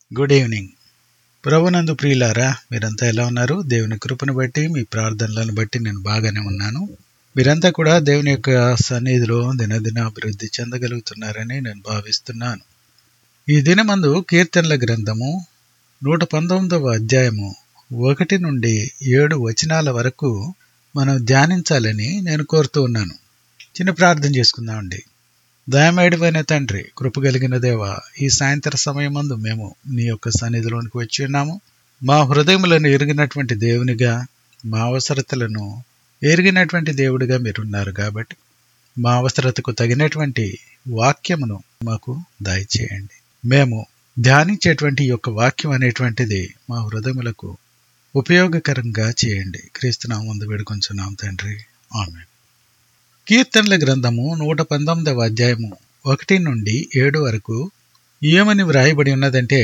good evening ప్రభునందు ప్రియులారా మీరంతా ఎలా ఉన్నారు దేవుని కృపను బట్టి మీ ప్రార్థనలను బట్టి నేను బాగానే ఉన్నాను మీరంతా కూడా దేవుని యొక్క సన్నిధిలో దినదిన అభివృద్ధి చెందగలుగుతున్నారని నేను భావిస్తున్నాను ఈ దినమందు కీర్తనల గ్రంథము నూట పంతొమ్మిదవ అధ్యాయము ఒకటి నుండి ఏడు వచనాల వరకు మనం ధ్యానించాలని నేను కోరుతూ ఉన్నాను చిన్న ప్రార్థన చేసుకుందామండి దయమేడివైన తండ్రి కృప కలిగిన దేవ ఈ సాయంత్ర సమయమందు మేము నీ యొక్క సన్నిధిలోనికి వచ్చి ఉన్నాము మా హృదయములను ఎరిగినటువంటి దేవునిగా మా అవసరతలను ఎరిగినటువంటి దేవుడిగా మీరున్నారు కాబట్టి మా అవసరతకు తగినటువంటి వాక్యమును మాకు దయచేయండి మేము ధ్యానించేటువంటి ఈ యొక్క వాక్యం అనేటువంటిది మా హృదయములకు ఉపయోగకరంగా చేయండి క్రీస్తునామందు వేడుకొంచున్నాం తండ్రి ఆమె కీర్తనల గ్రంథము నూట పంతొమ్మిదవ అధ్యాయము ఒకటి నుండి ఏడు వరకు ఏమని వ్రాయబడి ఉన్నదంటే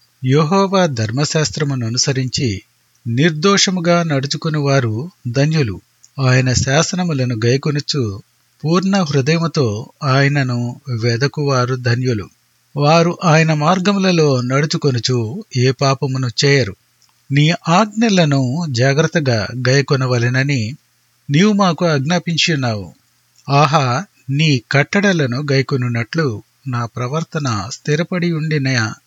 యెహోవా ధర్మశాస్త్రమును అనుసరించి నిర్దోషముగా నడుచుకుని వారు ధన్యులు ఆయన శాసనములను గైకొనుచు పూర్ణ హృదయముతో ఆయనను వెదకువారు ధన్యులు వారు ఆయన మార్గములలో నడుచుకొనుచు ఏ పాపమును చేయరు నీ ఆజ్ఞలను జాగ్రత్తగా గైకొనవలెనని నీవు మాకు ఆజ్ఞాపించి ఉన్నావు ఆహా నీ కట్టడలను గైకొనున్నట్లు నా ప్రవర్తన స్థిరపడి ఉండిన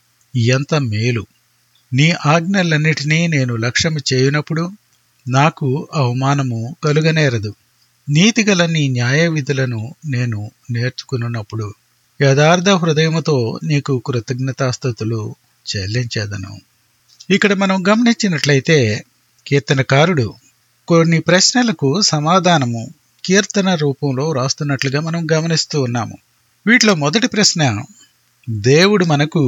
ఎంత మేలు నీ ఆజ్ఞలన్నిటినీ నేను లక్ష్యము చేయునప్పుడు నాకు అవమానము కలుగనేరదు నీతిగల నీ న్యాయ విధులను నేను నేర్చుకున్నప్పుడు యథార్థ హృదయముతో నీకు కృతజ్ఞతాస్థుతులు చెల్లించేదను ఇక్కడ మనం గమనించినట్లయితే కీర్తనకారుడు కొన్ని ప్రశ్నలకు సమాధానము కీర్తన రూపంలో రాస్తున్నట్లుగా మనం గమనిస్తూ ఉన్నాము వీటిలో మొదటి ప్రశ్న దేవుడు మనకు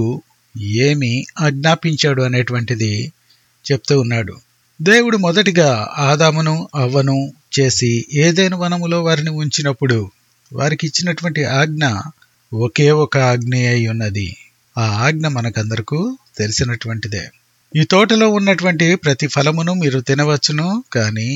ఏమి ఆజ్ఞాపించాడు అనేటువంటిది చెప్తూ ఉన్నాడు దేవుడు మొదటిగా ఆదామును అవ్వను చేసి ఏదైనా వనములో వారిని ఉంచినప్పుడు వారికి ఇచ్చినటువంటి ఆజ్ఞ ఒకే ఒక ఆజ్ఞ అయి ఉన్నది ఆ ఆజ్ఞ మనకందరకు తెలిసినటువంటిదే ఈ తోటలో ఉన్నటువంటి ప్రతి ఫలమును మీరు తినవచ్చును కానీ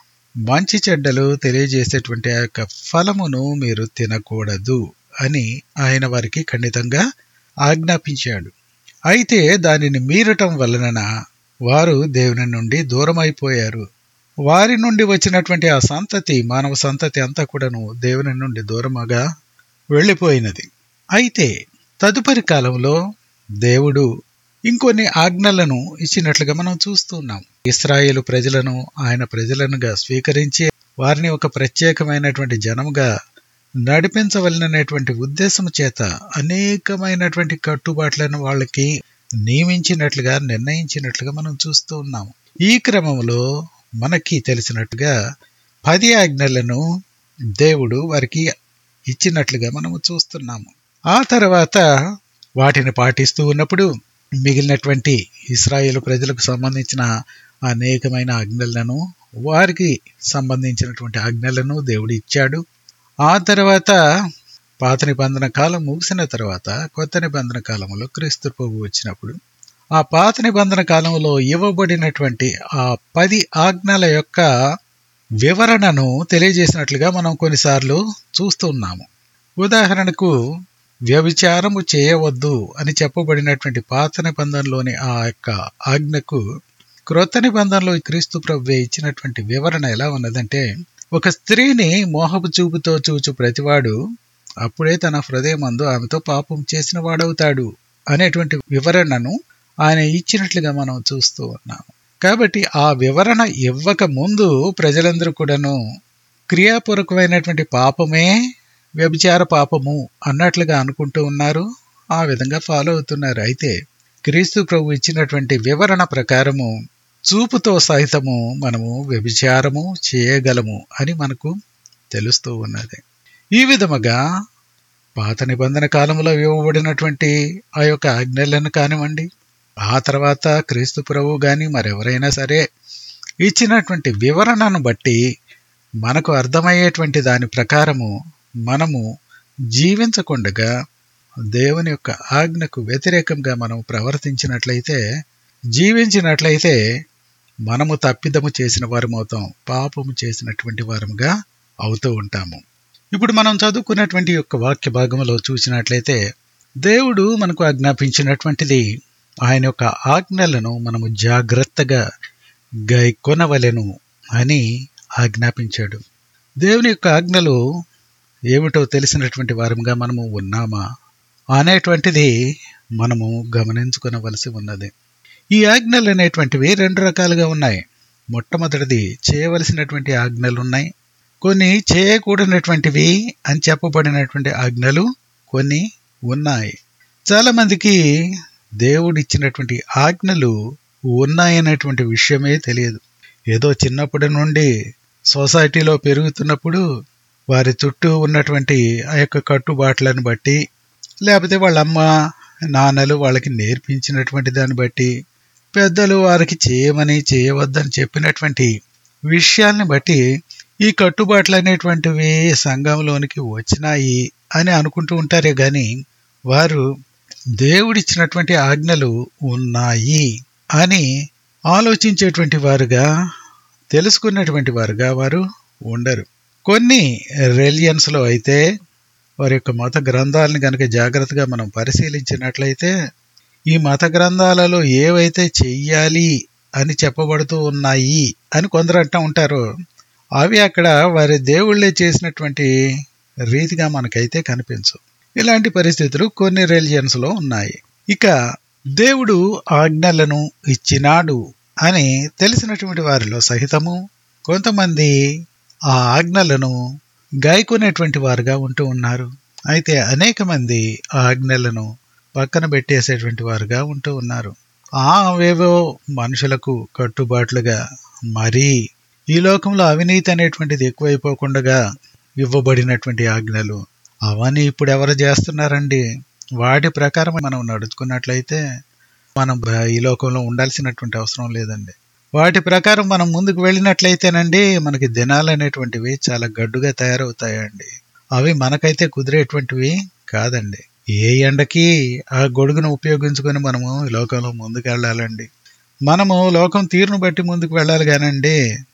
మంచి చెడ్డలు తెలియజేసేటువంటి ఆ యొక్క ఫలమును మీరు తినకూడదు అని ఆయన వారికి ఖండితంగా ఆజ్ఞాపించాడు అయితే దానిని మీరటం వలన వారు దేవుని నుండి దూరం అయిపోయారు వారి నుండి వచ్చినటువంటి ఆ సంతతి మానవ సంతతి అంతా కూడాను దేవుని నుండి దూరముగా వెళ్ళిపోయినది అయితే తదుపరి కాలంలో దేవుడు ఇంకొన్ని ఆజ్ఞలను ఇచ్చినట్లుగా మనం చూస్తున్నాం ఇస్రాయేలు ప్రజలను ఆయన ప్రజలనుగా స్వీకరించి వారిని ఒక ప్రత్యేకమైనటువంటి జనముగా నడిపించవలననేటువంటి ఉద్దేశం చేత అనేకమైనటువంటి కట్టుబాట్లను వాళ్ళకి నియమించినట్లుగా నిర్ణయించినట్లుగా మనం చూస్తూ ఉన్నాము ఈ క్రమంలో మనకి తెలిసినట్టుగా పది ఆజ్ఞలను దేవుడు వారికి ఇచ్చినట్లుగా మనము చూస్తున్నాము ఆ తర్వాత వాటిని పాటిస్తూ ఉన్నప్పుడు మిగిలినటువంటి ఇస్రాయేల్ ప్రజలకు సంబంధించిన అనేకమైన ఆజ్ఞలను వారికి సంబంధించినటువంటి ఆజ్ఞలను దేవుడు ఇచ్చాడు ఆ తర్వాత పాత నిబంధన కాలం ముగిసిన తర్వాత కొత్త నిబంధన కాలంలో క్రీస్తు ప్రభు వచ్చినప్పుడు ఆ పాత నిబంధన కాలంలో ఇవ్వబడినటువంటి ఆ పది ఆజ్ఞల యొక్క వివరణను తెలియజేసినట్లుగా మనం కొన్నిసార్లు చూస్తున్నాము ఉదాహరణకు వ్యభిచారము చేయవద్దు అని చెప్పబడినటువంటి పాత నిబంధనలోని ఆ యొక్క ఆజ్ఞకు క్రొత్త నిబంధనలో క్రీస్తు ప్రభు ఇచ్చినటువంటి వివరణ ఎలా ఉన్నదంటే ఒక స్త్రీని మోహపు చూపుతో చూచు ప్రతివాడు అప్పుడే తన హృదయమందు ఆమెతో పాపం చేసిన వాడవుతాడు అనేటువంటి వివరణను ఆయన ఇచ్చినట్లుగా మనం చూస్తూ ఉన్నాము కాబట్టి ఆ వివరణ ఇవ్వక ముందు ప్రజలందరూ కూడాను క్రియాపూర్వకమైనటువంటి పాపమే వ్యభిచార పాపము అన్నట్లుగా అనుకుంటూ ఉన్నారు ఆ విధంగా ఫాలో అవుతున్నారు అయితే క్రీస్తు ప్రభు ఇచ్చినటువంటి వివరణ ప్రకారము చూపుతో సహితము మనము వ్యభిచారము చేయగలము అని మనకు తెలుస్తూ ఉన్నది ఈ విధముగా పాత నిబంధన కాలంలో ఇవ్వబడినటువంటి ఆ యొక్క ఆజ్ఞలను కానివ్వండి ఆ తర్వాత క్రీస్తు ప్రభు కానీ మరెవరైనా సరే ఇచ్చినటువంటి వివరణను బట్టి మనకు అర్థమయ్యేటువంటి దాని ప్రకారము మనము జీవించకుండగా దేవుని యొక్క ఆజ్ఞకు వ్యతిరేకంగా మనం ప్రవర్తించినట్లయితే జీవించినట్లయితే మనము తప్పిదము చేసిన వారమవుతాం పాపము చేసినటువంటి వారముగా అవుతూ ఉంటాము ఇప్పుడు మనం చదువుకున్నటువంటి యొక్క వాక్య భాగంలో చూసినట్లయితే దేవుడు మనకు ఆజ్ఞాపించినటువంటిది ఆయన యొక్క ఆజ్ఞలను మనము జాగ్రత్తగా గైకొనవలెను అని ఆజ్ఞాపించాడు దేవుని యొక్క ఆజ్ఞలు ఏమిటో తెలిసినటువంటి వారంగా మనము ఉన్నామా అనేటువంటిది మనము గమనించుకునవలసి ఉన్నది ఈ ఆజ్ఞలు అనేటువంటివి రెండు రకాలుగా ఉన్నాయి మొట్టమొదటిది చేయవలసినటువంటి ఆజ్ఞలు ఉన్నాయి కొన్ని చేయకూడనటువంటివి అని చెప్పబడినటువంటి ఆజ్ఞలు కొన్ని ఉన్నాయి చాలా మందికి దేవుడు ఇచ్చినటువంటి ఆజ్ఞలు ఉన్నాయనేటువంటి విషయమే తెలియదు ఏదో చిన్నప్పటి నుండి సొసైటీలో పెరుగుతున్నప్పుడు వారి చుట్టూ ఉన్నటువంటి ఆ యొక్క కట్టుబాట్లను బట్టి లేకపోతే వాళ్ళ అమ్మ నాన్నలు వాళ్ళకి నేర్పించినటువంటి దాన్ని బట్టి పెద్దలు వారికి చేయమని చేయవద్దని చెప్పినటువంటి విషయాల్ని బట్టి ఈ కట్టుబాట్లు అనేటువంటివి సంఘంలోనికి వచ్చినాయి అని అనుకుంటూ ఉంటారే గాని వారు దేవుడిచ్చినటువంటి ఆజ్ఞలు ఉన్నాయి అని ఆలోచించేటువంటి వారుగా తెలుసుకున్నటువంటి వారుగా వారు ఉండరు కొన్ని రిలియన్స్ లో అయితే వారి యొక్క మత గ్రంథాలను కనుక జాగ్రత్తగా మనం పరిశీలించినట్లయితే ఈ మత గ్రంథాలలో ఏవైతే చెయ్యాలి అని చెప్పబడుతూ ఉన్నాయి అని కొందరు అంటూ ఉంటారో అవి అక్కడ వారి దేవుళ్ళే చేసినటువంటి రీతిగా మనకైతే కనిపించవు ఇలాంటి పరిస్థితులు కొన్ని రిలియన్స్ లో ఉన్నాయి ఇక దేవుడు ఆజ్ఞలను ఇచ్చినాడు అని తెలిసినటువంటి వారిలో సహితము కొంతమంది ఆ ఆజ్ఞలను గాయకునేటువంటి వారుగా ఉంటూ ఉన్నారు అయితే అనేక మంది ఆ ఆజ్ఞలను పక్కన పెట్టేసేటువంటి వారుగా ఉంటూ ఉన్నారు ఆ అవేవో మనుషులకు కట్టుబాట్లుగా మరీ ఈ లోకంలో అవినీతి అనేటువంటిది ఎక్కువైపోకుండా ఇవ్వబడినటువంటి ఆజ్ఞలు అవన్నీ ఇప్పుడు ఎవరు చేస్తున్నారండి వాటి ప్రకారం మనం నడుచుకున్నట్లయితే మనం ఈ లోకంలో ఉండాల్సినటువంటి అవసరం లేదండి వాటి ప్రకారం మనం ముందుకు వెళ్ళినట్లయితేనండి మనకి దినాలు అనేటువంటివి చాలా గడ్డుగా తయారవుతాయండి అవి మనకైతే కుదిరేటువంటివి కాదండి ఏ ఎండకి ఆ గొడుగును ఉపయోగించుకొని మనము ఈ లోకంలో ముందుకు వెళ్ళాలండి మనము లోకం తీరును బట్టి ముందుకు వెళ్ళాలి కానండి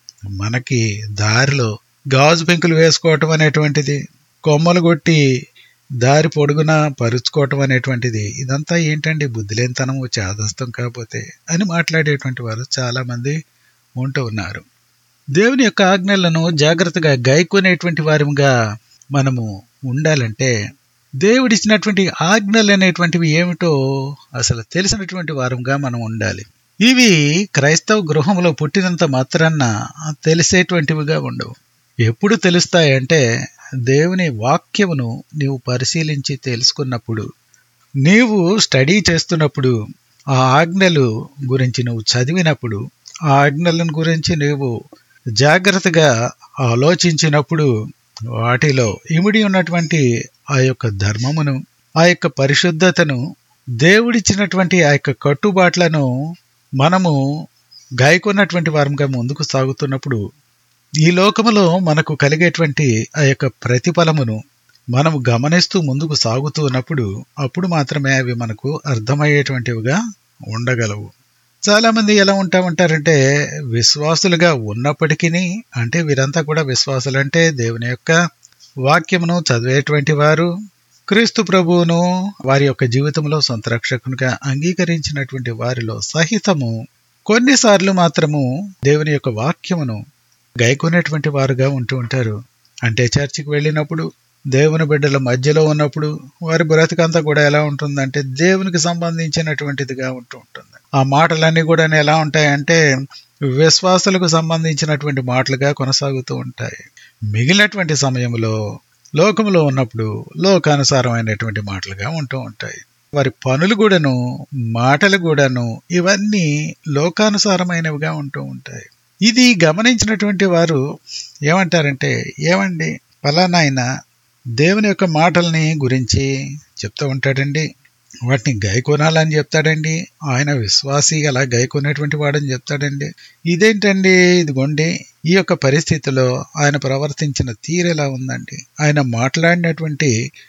మనకి దారిలో గాజు పెంకులు వేసుకోవటం అనేటువంటిది కొమ్మలు కొట్టి దారి పొడుగున పరుచుకోవటం అనేటువంటిది ఇదంతా ఏంటండి బుద్ధిలేనితనము చాదస్తం కాకపోతే అని మాట్లాడేటువంటి వారు చాలా మంది ఉంటూ ఉన్నారు దేవుని యొక్క ఆజ్ఞలను జాగ్రత్తగా గైకొనేటువంటి వారిగా మనము ఉండాలంటే దేవుడిచ్చినటువంటి ఆజ్ఞలు అనేటువంటివి ఏమిటో అసలు తెలిసినటువంటి వారంగా మనం ఉండాలి ఇవి క్రైస్తవ గృహంలో పుట్టినంత మాత్రాన్న తెలిసేటువంటివిగా ఉండవు ఎప్పుడు తెలుస్తాయంటే దేవుని వాక్యమును నీవు పరిశీలించి తెలుసుకున్నప్పుడు నీవు స్టడీ చేస్తున్నప్పుడు ఆ ఆజ్ఞలు గురించి నువ్వు చదివినప్పుడు ఆ ఆజ్ఞలను గురించి నీవు జాగ్రత్తగా ఆలోచించినప్పుడు వాటిలో ఇమిడి ఉన్నటువంటి ఆ యొక్క ధర్మమును ఆ యొక్క పరిశుద్ధతను దేవుడిచ్చినటువంటి ఆ యొక్క కట్టుబాట్లను మనము గాయకున్నటువంటి వారంగా ముందుకు సాగుతున్నప్పుడు ఈ లోకములో మనకు కలిగేటువంటి ఆ యొక్క ప్రతిఫలమును మనము గమనిస్తూ ముందుకు సాగుతూ ఉన్నప్పుడు అప్పుడు మాత్రమే అవి మనకు అర్థమయ్యేటువంటివిగా ఉండగలవు చాలా మంది ఎలా ఉంటా ఉంటారంటే విశ్వాసులుగా ఉన్నప్పటికీ అంటే వీరంతా కూడా విశ్వాసులు అంటే దేవుని యొక్క వాక్యమును చదివేటువంటి వారు క్రీస్తు ప్రభువును వారి యొక్క జీవితంలో సొంత రక్షకునిగా అంగీకరించినటువంటి వారిలో సహితము కొన్నిసార్లు మాత్రము దేవుని యొక్క వాక్యమును గైకొనేటువంటి వారుగా ఉంటూ ఉంటారు అంటే చర్చికి వెళ్ళినప్పుడు దేవుని బిడ్డల మధ్యలో ఉన్నప్పుడు వారి బ్రతికంతా కూడా ఎలా ఉంటుందంటే దేవునికి సంబంధించినటువంటిదిగా ఉంటూ ఉంటుంది ఆ మాటలన్నీ కూడా ఎలా ఉంటాయంటే విశ్వాసులకు సంబంధించినటువంటి మాటలుగా కొనసాగుతూ ఉంటాయి మిగిలినటువంటి సమయంలో లోకంలో ఉన్నప్పుడు లోకానుసారమైనటువంటి మాటలుగా ఉంటూ ఉంటాయి వారి పనులు కూడాను మాటలు కూడాను ఇవన్నీ లోకానుసారమైనవిగా ఉంటూ ఉంటాయి ఇది గమనించినటువంటి వారు ఏమంటారంటే ఏమండి ఫలానా ఆయన దేవుని యొక్క మాటల్ని గురించి చెప్తూ ఉంటాడండి వాటిని గైకొనాలని చెప్తాడండి ఆయన విశ్వాసి అలా గైకొనేటువంటి వాడని చెప్తాడండి ఇదేంటండి ఇదిగోండి ఈ యొక్క పరిస్థితిలో ఆయన ప్రవర్తించిన తీరు ఎలా ఉందండి ఆయన మాట్లాడినటువంటి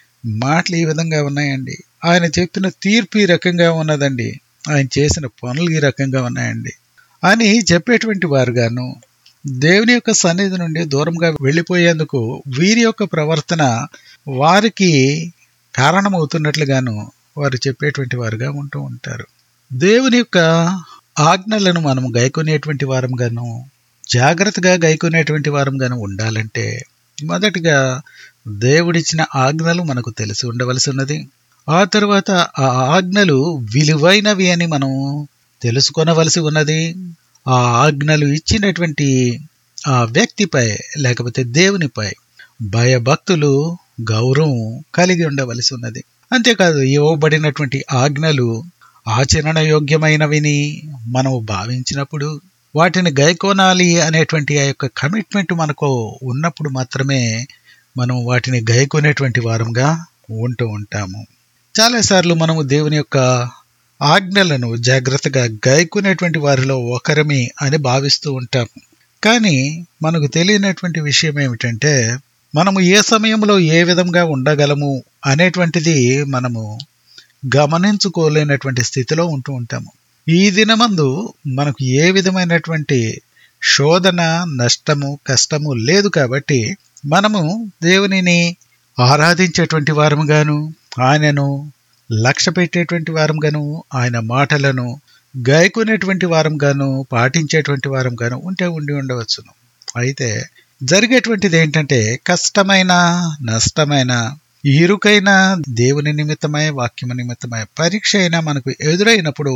మాటలు ఈ విధంగా ఉన్నాయండి ఆయన చెప్పిన తీర్పు ఈ రకంగా ఉన్నదండి ఆయన చేసిన పనులు ఈ రకంగా ఉన్నాయండి అని చెప్పేటువంటి వారుగాను దేవుని యొక్క సన్నిధి నుండి దూరంగా వెళ్ళిపోయేందుకు వీరి యొక్క ప్రవర్తన వారికి కారణమవుతున్నట్లుగాను వారు చెప్పేటువంటి వారుగా ఉంటూ ఉంటారు దేవుని యొక్క ఆజ్ఞలను మనం గైకొనేటువంటి వారంగాను జాగ్రత్తగా గైకొనేటువంటి వారంగాను ఉండాలంటే మొదటిగా దేవుడిచ్చిన ఆజ్ఞలు మనకు తెలిసి ఉండవలసి ఉన్నది ఆ తర్వాత ఆ ఆజ్ఞలు విలువైనవి అని మనం తెలుసుకొనవలసి ఉన్నది ఆ ఆజ్ఞలు ఇచ్చినటువంటి ఆ వ్యక్తిపై లేకపోతే దేవునిపై భయభక్తులు గౌరవం కలిగి ఉండవలసి ఉన్నది అంతేకాదు ఇవ్వబడినటువంటి ఆజ్ఞలు ఆచరణ యోగ్యమైనవిని మనం భావించినప్పుడు వాటిని గైకోనాలి అనేటువంటి ఆ యొక్క కమిట్మెంట్ మనకు ఉన్నప్పుడు మాత్రమే మనం వాటిని గైకొనేటువంటి వారంగా ఉంటూ ఉంటాము చాలాసార్లు మనము దేవుని యొక్క ఆజ్ఞలను జాగ్రత్తగా గైకునేటువంటి వారిలో ఒకరమి అని భావిస్తూ ఉంటాము కానీ మనకు తెలియనటువంటి విషయం ఏమిటంటే మనము ఏ సమయంలో ఏ విధంగా ఉండగలము అనేటువంటిది మనము గమనించుకోలేనటువంటి స్థితిలో ఉంటూ ఉంటాము ఈ దినమందు మనకు ఏ విధమైనటువంటి శోధన నష్టము కష్టము లేదు కాబట్టి మనము దేవునిని ఆరాధించేటువంటి వారముగాను ఆయనను లక్ష్య పెట్టేటువంటి వారంగాను ఆయన మాటలను గాయకునేటువంటి వారంగాను పాటించేటువంటి వారంగాను ఉంటే ఉండి ఉండవచ్చును అయితే జరిగేటువంటిది ఏంటంటే కష్టమైన నష్టమైన ఇరుకైన దేవుని నిమిత్తమై వాక్యము నిమిత్తమై పరీక్ష అయినా మనకు ఎదురైనప్పుడు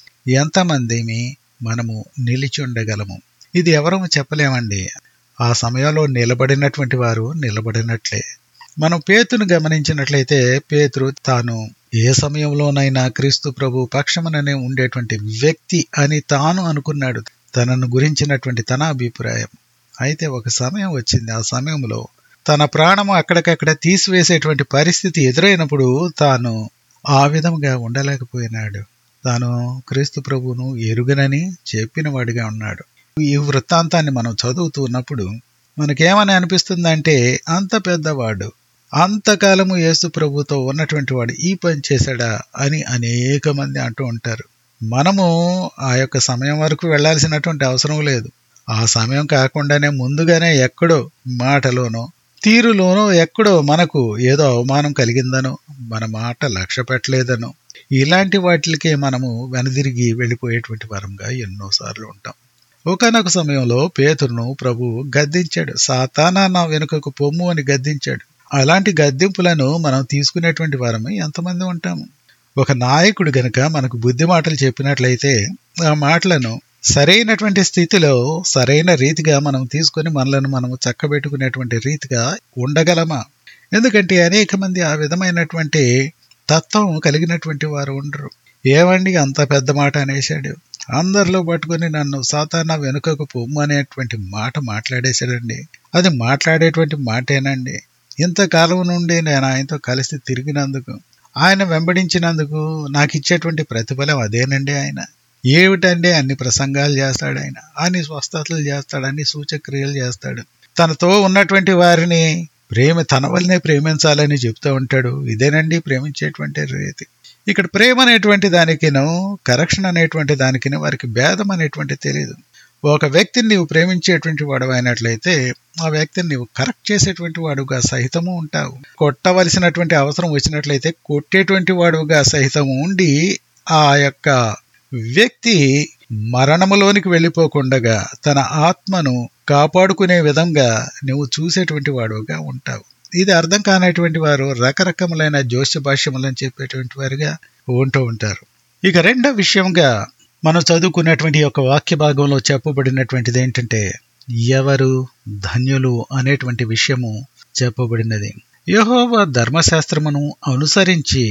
ఎంతమందిమి మనము నిలిచి ఉండగలము ఇది ఎవరము చెప్పలేమండి ఆ సమయంలో నిలబడినటువంటి వారు నిలబడినట్లే మనం పేతును గమనించినట్లయితే పేతురు తాను ఏ సమయంలోనైనా క్రీస్తు ప్రభు పక్షముననే ఉండేటువంటి వ్యక్తి అని తాను అనుకున్నాడు తనను గురించినటువంటి తన అభిప్రాయం అయితే ఒక సమయం వచ్చింది ఆ సమయంలో తన ప్రాణము అక్కడికక్కడ తీసివేసేటువంటి పరిస్థితి ఎదురైనప్పుడు తాను ఆ విధంగా ఉండలేకపోయినాడు తాను క్రీస్తు ప్రభువును ఎరుగనని చెప్పిన వాడిగా ఉన్నాడు ఈ వృత్తాంతాన్ని మనం చదువుతూ ఉన్నప్పుడు మనకేమని అనిపిస్తుందంటే అంత పెద్దవాడు అంతకాలము యేసు ప్రభుతో ఉన్నటువంటి వాడు ఈ పని చేశాడా అని అనేక మంది అంటూ ఉంటారు మనము ఆ యొక్క సమయం వరకు వెళ్లాల్సినటువంటి అవసరం లేదు ఆ సమయం కాకుండానే ముందుగానే ఎక్కడో మాటలోనో తీరులోనో ఎక్కడో మనకు ఏదో అవమానం కలిగిందనో మన మాట లక్ష్య పెట్టలేదనో ఇలాంటి వాటికి మనము వెనదిరిగి వెళ్ళిపోయేటువంటి వరంగా ఎన్నోసార్లు ఉంటాం ఒకనొక సమయంలో పేతురును ప్రభు గద్దించాడు సాతానా నా వెనుకకు పొమ్ము అని గద్దించాడు అలాంటి గద్దింపులను మనం తీసుకునేటువంటి వారము ఎంతమంది ఉంటాము ఒక నాయకుడు గనక మనకు బుద్ధి మాటలు చెప్పినట్లయితే ఆ మాటలను సరైనటువంటి స్థితిలో సరైన రీతిగా మనం తీసుకొని మనలను మనము చక్కబెట్టుకునేటువంటి రీతిగా ఉండగలమా ఎందుకంటే అనేక మంది ఆ విధమైనటువంటి తత్వం కలిగినటువంటి వారు ఉండరు ఏమండి అంత పెద్ద మాట అనేశాడు అందరిలో పట్టుకొని నన్ను సాతాన వెనుకకు పొమ్ము అనేటువంటి మాట మాట్లాడేశాడండి అది మాట్లాడేటువంటి మాటేనండి ఇంతకాలం నుండి నేను ఆయనతో కలిసి తిరిగినందుకు ఆయన వెంబడించినందుకు నాకు ఇచ్చేటువంటి ప్రతిఫలం అదేనండి ఆయన ఏమిటండి అన్ని ప్రసంగాలు చేస్తాడు ఆయన అన్ని స్వస్థతలు చేస్తాడు అన్ని సూచక్రియలు చేస్తాడు తనతో ఉన్నటువంటి వారిని ప్రేమ తన వల్లనే ప్రేమించాలని చెప్తూ ఉంటాడు ఇదేనండి ప్రేమించేటువంటి రీతి ఇక్కడ ప్రేమ అనేటువంటి దానికిను కరెక్షన్ అనేటువంటి దానికిను వారికి భేదం అనేటువంటి తెలియదు ఒక వ్యక్తిని నీవు ప్రేమించేటువంటి వాడు అయినట్లయితే ఆ వ్యక్తిని నీవు కరెక్ట్ చేసేటువంటి వాడుగా సహితము ఉంటావు కొట్టవలసినటువంటి అవసరం వచ్చినట్లయితే కొట్టేటువంటి వాడుగా సహితము ఉండి ఆ యొక్క వ్యక్తి మరణములోనికి వెళ్ళిపోకుండగా తన ఆత్మను కాపాడుకునే విధంగా నువ్వు చూసేటువంటి వాడుగా ఉంటావు ఇది అర్థం కానటువంటి వారు రకరకములైన జోష్య భాష్యములని చెప్పేటువంటి వారుగా ఉంటూ ఉంటారు ఇక రెండో విషయంగా మనం చదువుకున్నటువంటి యొక్క వాక్య భాగంలో చెప్పబడినటువంటిది ఏంటంటే ఎవరు ధన్యులు అనేటువంటి విషయము చెప్పబడినది యహోవ ధర్మశాస్త్రమును అనుసరించి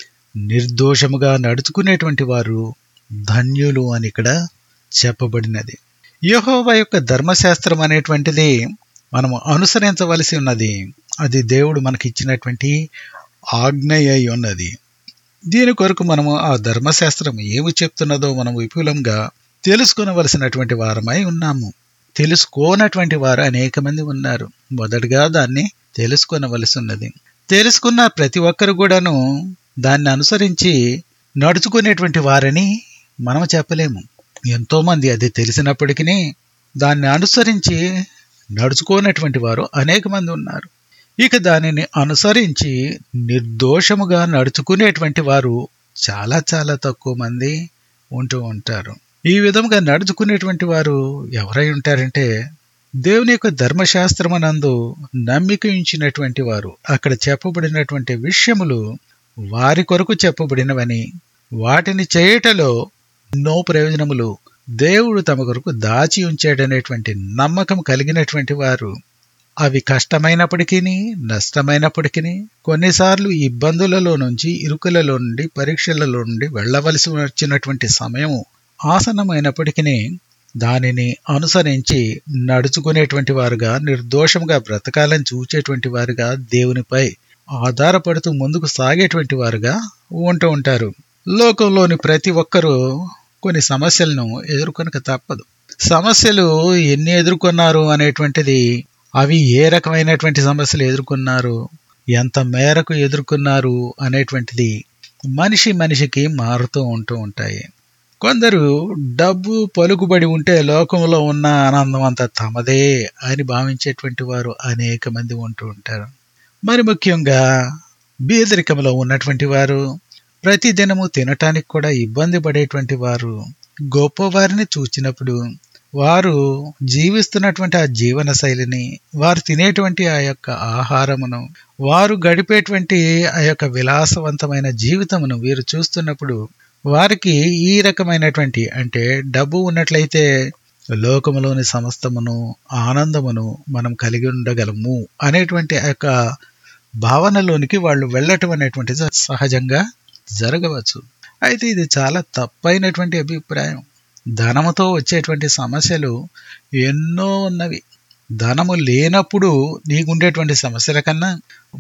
నిర్దోషముగా నడుచుకునేటువంటి వారు ధన్యులు అని ఇక్కడ చెప్పబడినది యహోవ యొక్క ధర్మశాస్త్రం అనేటువంటిది మనము అనుసరించవలసి ఉన్నది అది దేవుడు మనకి ఇచ్చినటువంటి ఆజ్ఞ అయి ఉన్నది దీని కొరకు మనము ఆ ధర్మశాస్త్రం ఏమి చెప్తున్నదో మనం విపులంగా తెలుసుకునవలసినటువంటి వారమై ఉన్నాము తెలుసుకోనటువంటి వారు అనేక మంది ఉన్నారు మొదటగా దాన్ని తెలుసుకొనవలసి ఉన్నది తెలుసుకున్న ప్రతి ఒక్కరు కూడాను దాన్ని అనుసరించి నడుచుకునేటువంటి వారని మనం చెప్పలేము ఎంతో మంది అది తెలిసినప్పటికీ దాన్ని అనుసరించి నడుచుకోనటువంటి వారు అనేక మంది ఉన్నారు ఇక దానిని అనుసరించి నిర్దోషముగా నడుచుకునేటువంటి వారు చాలా చాలా తక్కువ మంది ఉంటూ ఉంటారు ఈ విధంగా నడుచుకునేటువంటి వారు ఎవరై ఉంటారంటే దేవుని యొక్క ధర్మశాస్త్రమునందు నమ్మిక ఉంచినటువంటి వారు అక్కడ చెప్పబడినటువంటి విషయములు వారి కొరకు చెప్పబడినవని వాటిని చేయటలో ఎన్నో ప్రయోజనములు దేవుడు తమ కొరకు దాచి ఉంచాడనేటువంటి నమ్మకం కలిగినటువంటి వారు అవి కష్టమైనప్పటికీ నష్టమైనప్పటికీ కొన్నిసార్లు ఇబ్బందులలో నుంచి ఇరుకులలో నుండి పరీక్షలలో నుండి వెళ్ళవలసి వచ్చినటువంటి సమయం ఆసన్నమైనప్పటికీ దానిని అనుసరించి నడుచుకునేటువంటి వారుగా నిర్దోషంగా బ్రతకాలని చూచేటువంటి వారుగా దేవునిపై ఆధారపడుతూ ముందుకు సాగేటువంటి వారుగా ఉంటూ ఉంటారు లోకంలోని ప్రతి ఒక్కరూ కొన్ని సమస్యలను ఎదుర్కొనక తప్పదు సమస్యలు ఎన్ని ఎదుర్కొన్నారు అనేటువంటిది అవి ఏ రకమైనటువంటి సమస్యలు ఎదుర్కొన్నారు ఎంత మేరకు ఎదుర్కొన్నారు అనేటువంటిది మనిషి మనిషికి మారుతూ ఉంటూ ఉంటాయి కొందరు డబ్బు పలుకుబడి ఉంటే లోకంలో ఉన్న ఆనందం అంతా తమదే అని భావించేటువంటి వారు అనేక మంది ఉంటూ ఉంటారు మరి ముఖ్యంగా బీదరికంలో ఉన్నటువంటి వారు ప్రతిదినము తినటానికి కూడా ఇబ్బంది పడేటువంటి వారు గొప్పవారిని చూచినప్పుడు వారు జీవిస్తున్నటువంటి ఆ జీవన శైలిని వారు తినేటువంటి ఆ యొక్క ఆహారమును వారు గడిపేటువంటి ఆ యొక్క విలాసవంతమైన జీవితమును వీరు చూస్తున్నప్పుడు వారికి ఈ రకమైనటువంటి అంటే డబ్బు ఉన్నట్లయితే లోకములోని సమస్తమును ఆనందమును మనం కలిగి ఉండగలము అనేటువంటి ఆ యొక్క భావనలోనికి వాళ్ళు వెళ్ళటం అనేటువంటిది సహజంగా జరగవచ్చు అయితే ఇది చాలా తప్పైనటువంటి అభిప్రాయం ధనముతో వచ్చేటువంటి సమస్యలు ఎన్నో ఉన్నవి ధనము లేనప్పుడు నీకుండేటువంటి సమస్యల కన్నా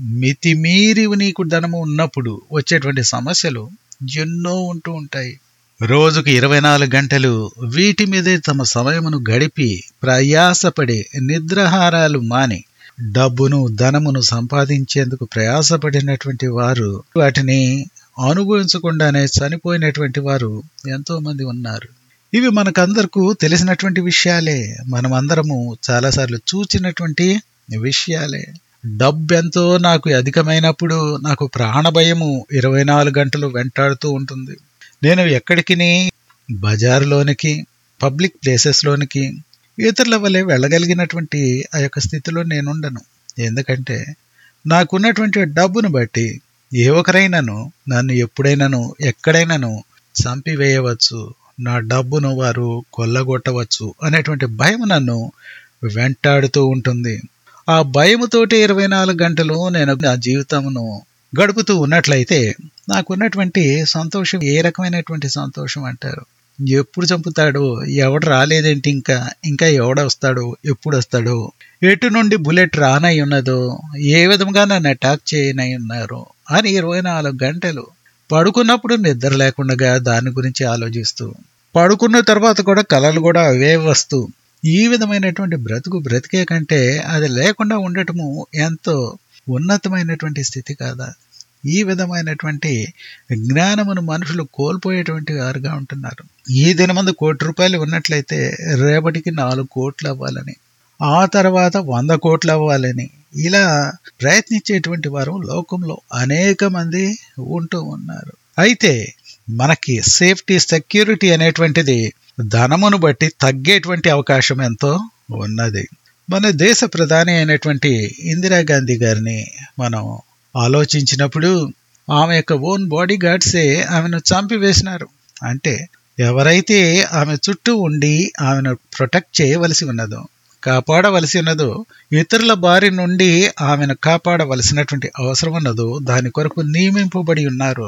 మితిమీరి నీకు ధనము ఉన్నప్పుడు వచ్చేటువంటి సమస్యలు ఎన్నో ఉంటూ ఉంటాయి రోజుకు ఇరవై నాలుగు గంటలు వీటి మీదే తమ సమయమును గడిపి ప్రయాసపడి నిద్రాహారాలు మాని డబ్బును ధనమును సంపాదించేందుకు ప్రయాసపడినటువంటి వారు వాటిని అనుభవించకుండానే చనిపోయినటువంటి వారు ఎంతో మంది ఉన్నారు ఇవి మనకందరకు తెలిసినటువంటి విషయాలే మనమందరము చాలాసార్లు చూచినటువంటి విషయాలే డబ్బెంతో నాకు అధికమైనప్పుడు నాకు ప్రాణభయము ఇరవై నాలుగు గంటలు వెంటాడుతూ ఉంటుంది నేను ఎక్కడికి బజారులోనికి పబ్లిక్ ప్లేసెస్లోనికి ఇతరుల వల్లే వెళ్ళగలిగినటువంటి ఆ యొక్క స్థితిలో నేనుండను ఎందుకంటే నాకున్నటువంటి డబ్బును బట్టి ఏ ఒకరైనాను నన్ను ఎప్పుడైనాను ఎక్కడైనాను చంపివేయవచ్చు నా డబ్బును వారు కొల్లగొట్టవచ్చు అనేటువంటి భయం నన్ను వెంటాడుతూ ఉంటుంది ఆ భయముతోటి ఇరవై నాలుగు గంటలు నేను నా జీవితమును గడుపుతూ ఉన్నట్లయితే నాకున్నటువంటి సంతోషం ఏ రకమైనటువంటి సంతోషం అంటారు ఎప్పుడు చంపుతాడో ఎవడు రాలేదేంటి ఇంకా ఇంకా ఎవడు వస్తాడో ఎప్పుడు వస్తాడో ఎటు నుండి బుల్లెట్ రానై ఉన్నదో ఏ విధంగా నన్ను అటాక్ చేయనై ఉన్నారు అని ఇరవై నాలుగు గంటలు పడుకున్నప్పుడు నిద్ర లేకుండా దాని గురించి ఆలోచిస్తూ పడుకున్న తర్వాత కూడా కళలు కూడా అవే వస్తూ ఈ విధమైనటువంటి బ్రతుకు బ్రతికే కంటే అది లేకుండా ఉండటము ఎంతో ఉన్నతమైనటువంటి స్థితి కాదా ఈ విధమైనటువంటి జ్ఞానమును మనుషులు కోల్పోయేటువంటి వారుగా ఉంటున్నారు ఈ దినమందు కోటి రూపాయలు ఉన్నట్లయితే రేపటికి నాలుగు కోట్లు అవ్వాలని ఆ తర్వాత వంద కోట్లు అవ్వాలని ఇలా ప్రయత్నించేటువంటి వారు లోకంలో అనేక మంది ఉంటూ ఉన్నారు అయితే మనకి సేఫ్టీ సెక్యూరిటీ అనేటువంటిది ధనమును బట్టి తగ్గేటువంటి అవకాశం ఎంతో ఉన్నది మన దేశ ప్రధాని అయినటువంటి ఇందిరాగాంధీ గారిని మనం ఆలోచించినప్పుడు ఆమె యొక్క ఓన్ బాడీ గార్డ్సే ఆమెను చంపివేసినారు అంటే ఎవరైతే ఆమె చుట్టూ ఉండి ఆమెను ప్రొటెక్ట్ చేయవలసి ఉన్నదో కాపాడవలసి ఉన్నదో ఇతరుల బారి నుండి ఆమెను కాపాడవలసినటువంటి అవసరం ఉన్నదో దాని కొరకు నియమింపబడి ఉన్నారు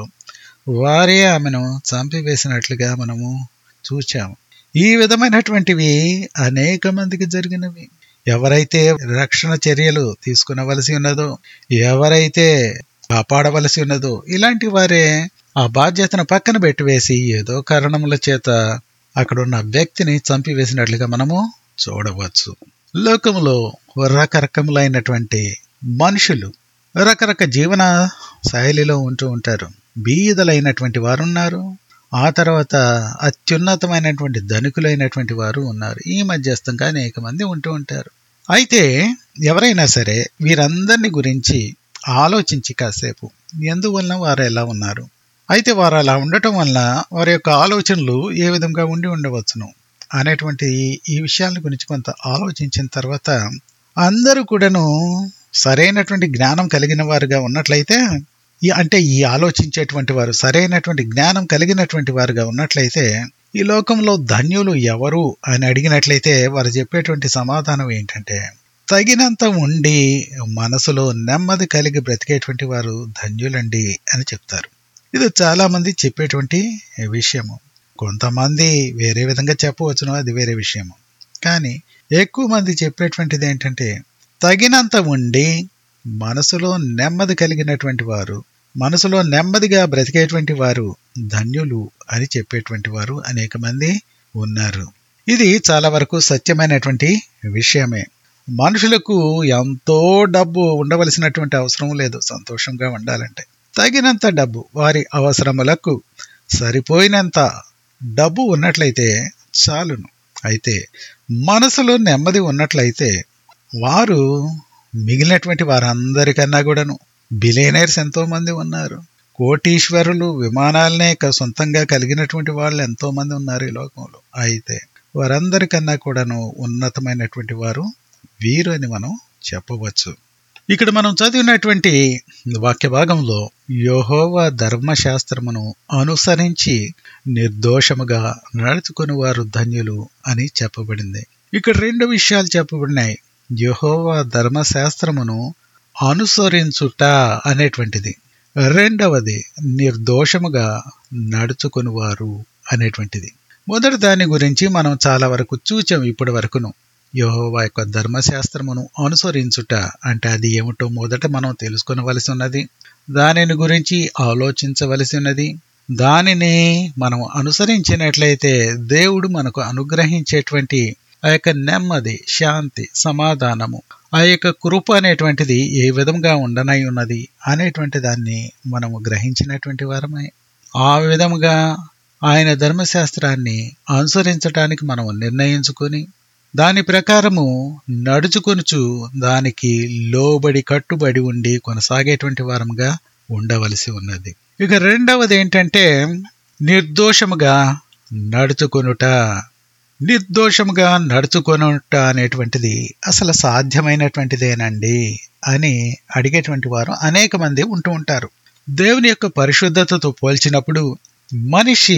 వారే ఆమెను చంపివేసినట్లుగా మనము చూచాము ఈ విధమైనటువంటివి అనేక మందికి జరిగినవి ఎవరైతే రక్షణ చర్యలు తీసుకునవలసి ఉన్నదో ఎవరైతే కాపాడవలసి ఉన్నదో ఇలాంటి వారే ఆ బాధ్యతను పక్కన పెట్టివేసి ఏదో కారణముల చేత అక్కడున్న వ్యక్తిని చంపివేసినట్లుగా మనము చూడవచ్చు లోకములో రకరకములైనటువంటి మనుషులు రకరక జీవన శైలిలో ఉంటూ ఉంటారు బీదలైనటువంటి వారు ఉన్నారు ఆ తర్వాత అత్యున్నతమైనటువంటి ధనికులైనటువంటి వారు ఉన్నారు ఈ మధ్యస్థంగా అనేక మంది ఉంటూ ఉంటారు అయితే ఎవరైనా సరే వీరందరిని గురించి ఆలోచించి కాసేపు ఎందువలన వారు ఎలా ఉన్నారు అయితే వారు అలా ఉండటం వల్ల వారి యొక్క ఆలోచనలు ఏ విధంగా ఉండి ఉండవచ్చును అనేటువంటి ఈ విషయాల గురించి కొంత ఆలోచించిన తర్వాత అందరూ కూడాను సరైనటువంటి జ్ఞానం కలిగిన వారుగా ఉన్నట్లయితే ఈ అంటే ఈ ఆలోచించేటువంటి వారు సరైనటువంటి జ్ఞానం కలిగినటువంటి వారుగా ఉన్నట్లయితే ఈ లోకంలో ధన్యులు ఎవరు అని అడిగినట్లయితే వారు చెప్పేటువంటి సమాధానం ఏంటంటే తగినంత ఉండి మనసులో నెమ్మది కలిగి బ్రతికేటువంటి వారు ధన్యులండి అని చెప్తారు ఇది చాలా మంది చెప్పేటువంటి విషయము కొంతమంది వేరే విధంగా చెప్పవచ్చును అది వేరే విషయము కానీ ఎక్కువ మంది చెప్పేటువంటిది ఏంటంటే తగినంత ఉండి మనసులో నెమ్మది కలిగినటువంటి వారు మనసులో నెమ్మదిగా బ్రతికేటువంటి వారు ధన్యులు అని చెప్పేటువంటి వారు అనేక మంది ఉన్నారు ఇది చాలా వరకు సత్యమైనటువంటి విషయమే మనుషులకు ఎంతో డబ్బు ఉండవలసినటువంటి అవసరం లేదు సంతోషంగా ఉండాలంటే తగినంత డబ్బు వారి అవసరములకు సరిపోయినంత డబ్బు ఉన్నట్లయితే చాలును అయితే మనసులో నెమ్మది ఉన్నట్లయితే వారు మిగిలినటువంటి వారందరికన్నా కూడాను బిలియనర్స్ ఎంతో మంది ఉన్నారు కోటీశ్వరులు విమానాలనే సొంతంగా కలిగినటువంటి వాళ్ళు ఎంతో మంది ఉన్నారు ఈ లోకంలో అయితే వారందరికన్నా కూడాను ఉన్నతమైనటువంటి వారు వీరు అని మనం చెప్పవచ్చు ఇక్కడ మనం చదివినటువంటి వాక్య భాగంలో యోహోవా ధర్మశాస్త్రమును అనుసరించి నిర్దోషముగా నడుచుకుని వారు ధన్యులు అని చెప్పబడింది ఇక్కడ రెండు విషయాలు చెప్పబడినాయి యహోవా ధర్మశాస్త్రమును అనుసరించుట అనేటువంటిది రెండవది నిర్దోషముగా నడుచుకుని వారు అనేటువంటిది మొదటి దాని గురించి మనం చాలా వరకు చూచాం ఇప్పటి వరకును యహోవా యొక్క ధర్మశాస్త్రమును అనుసరించుట అంటే అది ఏమిటో మొదట మనం తెలుసుకొనవలసి ఉన్నది దానిని గురించి ఆలోచించవలసి ఉన్నది దానిని మనం అనుసరించినట్లయితే దేవుడు మనకు అనుగ్రహించేటువంటి ఆ యొక్క నెమ్మది శాంతి సమాధానము ఆ యొక్క కృప అనేటువంటిది ఏ విధంగా ఉండనై ఉన్నది అనేటువంటి దాన్ని మనము గ్రహించినటువంటి వారమే ఆ విధముగా ఆయన ధర్మశాస్త్రాన్ని అనుసరించడానికి మనం నిర్ణయించుకొని దాని ప్రకారము నడుచుకొనుచు దానికి లోబడి కట్టుబడి ఉండి కొనసాగేటువంటి వారంగా ఉండవలసి ఉన్నది ఇక రెండవది ఏంటంటే నిర్దోషముగా నడుచుకొనుట నిర్దోషముగా నడుచుకొనుట అనేటువంటిది అసలు సాధ్యమైనటువంటిదేనండి అని అడిగేటువంటి వారు అనేక మంది ఉంటూ ఉంటారు దేవుని యొక్క పరిశుద్ధతతో పోల్చినప్పుడు మనిషి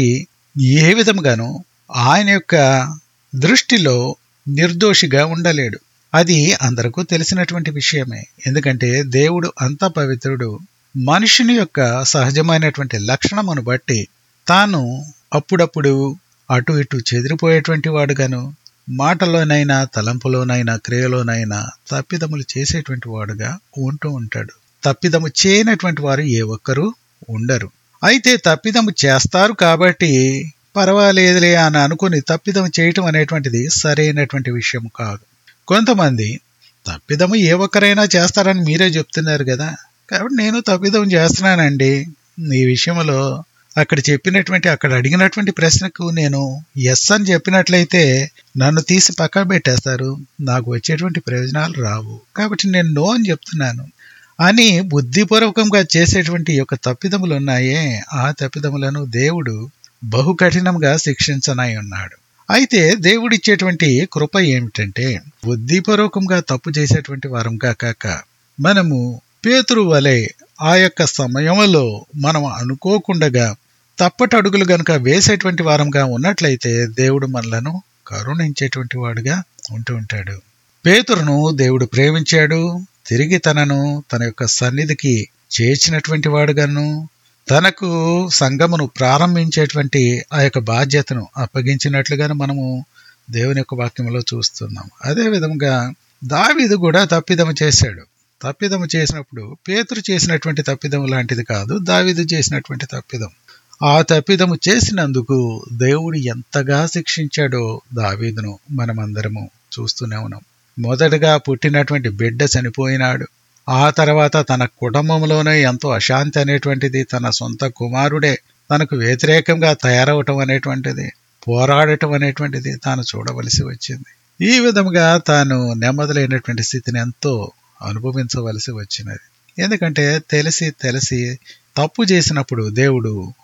ఏ విధముగాను ఆయన యొక్క దృష్టిలో నిర్దోషిగా ఉండలేడు అది అందరికీ తెలిసినటువంటి విషయమే ఎందుకంటే దేవుడు అంత పవిత్రుడు మనుషుని యొక్క సహజమైనటువంటి లక్షణమును బట్టి తాను అప్పుడప్పుడు అటు ఇటు చెదిరిపోయేటువంటి వాడుగాను మాటలోనైనా తలంపులోనైనా క్రియలోనైనా తప్పిదములు చేసేటువంటి వాడుగా ఉంటూ ఉంటాడు తప్పిదము చేయనటువంటి వారు ఏ ఒక్కరూ ఉండరు అయితే తప్పిదము చేస్తారు కాబట్టి పర్వాలేదులే అని అనుకుని తప్పిదము చేయటం అనేటువంటిది సరైనటువంటి విషయం కాదు కొంతమంది తప్పిదము ఏ ఒక్కరైనా చేస్తారని మీరే చెప్తున్నారు కదా కాబట్టి నేను తప్పిదం చేస్తున్నానండి ఈ విషయంలో అక్కడ చెప్పినటువంటి అక్కడ అడిగినటువంటి ప్రశ్నకు నేను ఎస్ అని చెప్పినట్లయితే నన్ను తీసి పక్కన పెట్టేస్తారు నాకు వచ్చేటువంటి ప్రయోజనాలు రావు కాబట్టి నేను నో అని చెప్తున్నాను అని బుద్ధిపూర్వకంగా చేసేటువంటి యొక్క తప్పిదములు ఉన్నాయే ఆ తప్పిదములను దేవుడు బహు కఠినంగా శిక్షించనై ఉన్నాడు అయితే దేవుడిచ్చేటువంటి కృప ఏమిటంటే బుద్ధిపూర్వకంగా తప్పు చేసేటువంటి వారంగా కాక మనము పేతురు వలె ఆ యొక్క సమయంలో మనం అనుకోకుండగా తప్పటి అడుగులు గనుక వేసేటువంటి వారంగా ఉన్నట్లయితే దేవుడు మనలను కరుణించేటువంటి వాడుగా ఉంటూ ఉంటాడు పేతురును దేవుడు ప్రేమించాడు తిరిగి తనను తన యొక్క సన్నిధికి చేర్చినటువంటి వాడుగాను తనకు సంఘమును ప్రారంభించేటువంటి ఆ యొక్క బాధ్యతను అప్పగించినట్లుగాను మనము దేవుని యొక్క వాక్యంలో చూస్తున్నాం అదే విధంగా దావీదు కూడా తప్పిదము చేశాడు తప్పిదము చేసినప్పుడు పేతురు చేసినటువంటి తప్పిదము లాంటిది కాదు దావీదు చేసినటువంటి తప్పిదం ఆ తప్పిదము చేసినందుకు దేవుడు ఎంతగా శిక్షించాడో దావీదును మనమందరము చూస్తూనే ఉన్నాం మొదటగా పుట్టినటువంటి బిడ్డ చనిపోయినాడు ఆ తర్వాత తన కుటుంబంలోనే ఎంతో అశాంతి అనేటువంటిది తన సొంత కుమారుడే తనకు వ్యతిరేకంగా తయారవటం అనేటువంటిది పోరాడటం అనేటువంటిది తాను చూడవలసి వచ్చింది ఈ విధముగా తాను నెమ్మదిలేనటువంటి స్థితిని ఎంతో అనుభవించవలసి వచ్చినది ఎందుకంటే తెలిసి తెలిసి తప్పు చేసినప్పుడు దేవుడు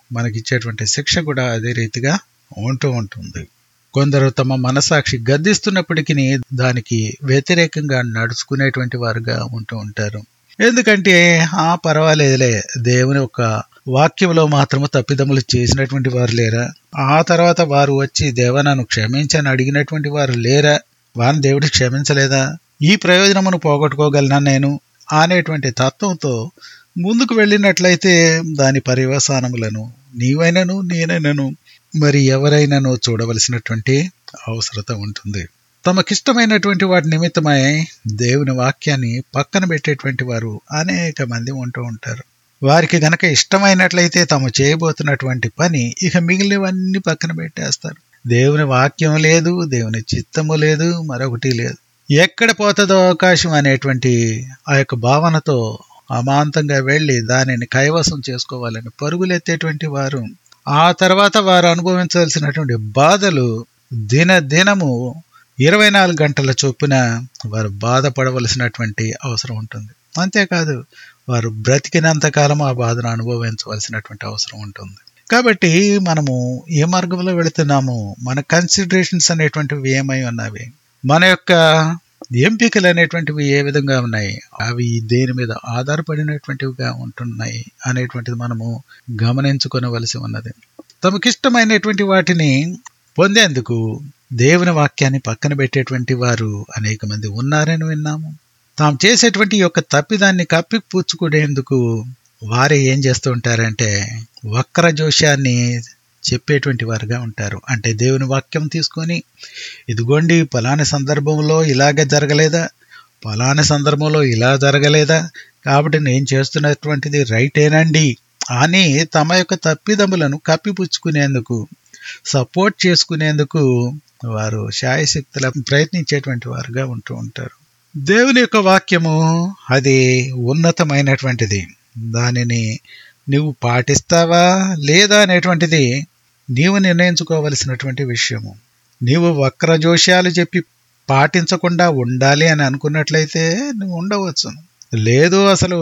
మనకిచ్చేటువంటి శిక్ష కూడా అదే రీతిగా ఉంటూ ఉంటుంది కొందరు తమ మనసాక్షి గద్దిస్తున్నప్పటికీ దానికి వ్యతిరేకంగా నడుచుకునేటువంటి వారుగా ఉంటూ ఉంటారు ఎందుకంటే ఆ పర్వాలేదులే దేవుని యొక్క వాక్యంలో మాత్రము తప్పిదములు చేసినటువంటి వారు లేరా ఆ తర్వాత వారు వచ్చి దేవ నన్ను క్షమించని అడిగినటువంటి వారు లేరా వారిని దేవుడు క్షమించలేదా ఈ ప్రయోజనమును పోగొట్టుకోగలనా నేను అనేటువంటి తత్వంతో ముందుకు వెళ్ళినట్లయితే దాని పర్యవసానములను నీవైనను నేనైనను మరి ఎవరైనాను చూడవలసినటువంటి అవసరత ఉంటుంది తమకిష్టమైనటువంటి వాటి నిమిత్తమై దేవుని వాక్యాన్ని పక్కన పెట్టేటువంటి వారు అనేక మంది ఉంటూ ఉంటారు వారికి గనక ఇష్టమైనట్లయితే తాము చేయబోతున్నటువంటి పని ఇక మిగిలినవన్నీ పక్కన పెట్టేస్తారు దేవుని వాక్యం లేదు దేవుని చిత్తము లేదు మరొకటి లేదు ఎక్కడ పోతుందో అవకాశం అనేటువంటి ఆ యొక్క భావనతో అమాంతంగా వెళ్ళి దానిని కైవసం చేసుకోవాలని పరుగులెత్తేటువంటి వారు ఆ తర్వాత వారు అనుభవించవలసినటువంటి బాధలు దిన దినము ఇరవై నాలుగు గంటల చొప్పున వారు బాధపడవలసినటువంటి అవసరం ఉంటుంది అంతేకాదు వారు బ్రతికినంత కాలం ఆ బాధను అనుభవించవలసినటువంటి అవసరం ఉంటుంది కాబట్టి మనము ఏ మార్గంలో వెళుతున్నాము మన కన్సిడరేషన్స్ అనేటువంటివి ఏమై ఉన్నవి మన యొక్క ఎంపికలు అనేటువంటివి ఏ విధంగా ఉన్నాయి అవి దేని మీద ఆధారపడినటువంటివిగా ఉంటున్నాయి అనేటువంటిది మనము గమనించుకొనవలసి ఉన్నది తమకిష్టమైనటువంటి వాటిని పొందేందుకు దేవుని వాక్యాన్ని పక్కన పెట్టేటువంటి వారు అనేక మంది ఉన్నారని విన్నాము తాము చేసేటువంటి యొక్క తప్పిదాన్ని కప్పిపుచ్చుకునేందుకు వారే ఏం చేస్తూ ఉంటారంటే వక్ర జోషాన్ని చెప్పేటువంటి వారుగా ఉంటారు అంటే దేవుని వాక్యం తీసుకొని ఇదిగోండి పలాని సందర్భంలో ఇలాగ జరగలేదా పలాని సందర్భంలో ఇలా జరగలేదా కాబట్టి నేను చేస్తున్నటువంటిది రైటేనండి అని తమ యొక్క తప్పిదములను కప్పిపుచ్చుకునేందుకు సపోర్ట్ చేసుకునేందుకు వారు శాయశక్తుల ప్రయత్నించేటువంటి వారుగా ఉంటూ ఉంటారు దేవుని యొక్క వాక్యము అది ఉన్నతమైనటువంటిది దానిని నువ్వు పాటిస్తావా లేదా అనేటువంటిది నీవు నిర్ణయించుకోవలసినటువంటి విషయము నీవు వక్ర జోష్యాలు చెప్పి పాటించకుండా ఉండాలి అని అనుకున్నట్లయితే నువ్వు ఉండవచ్చు లేదు అసలు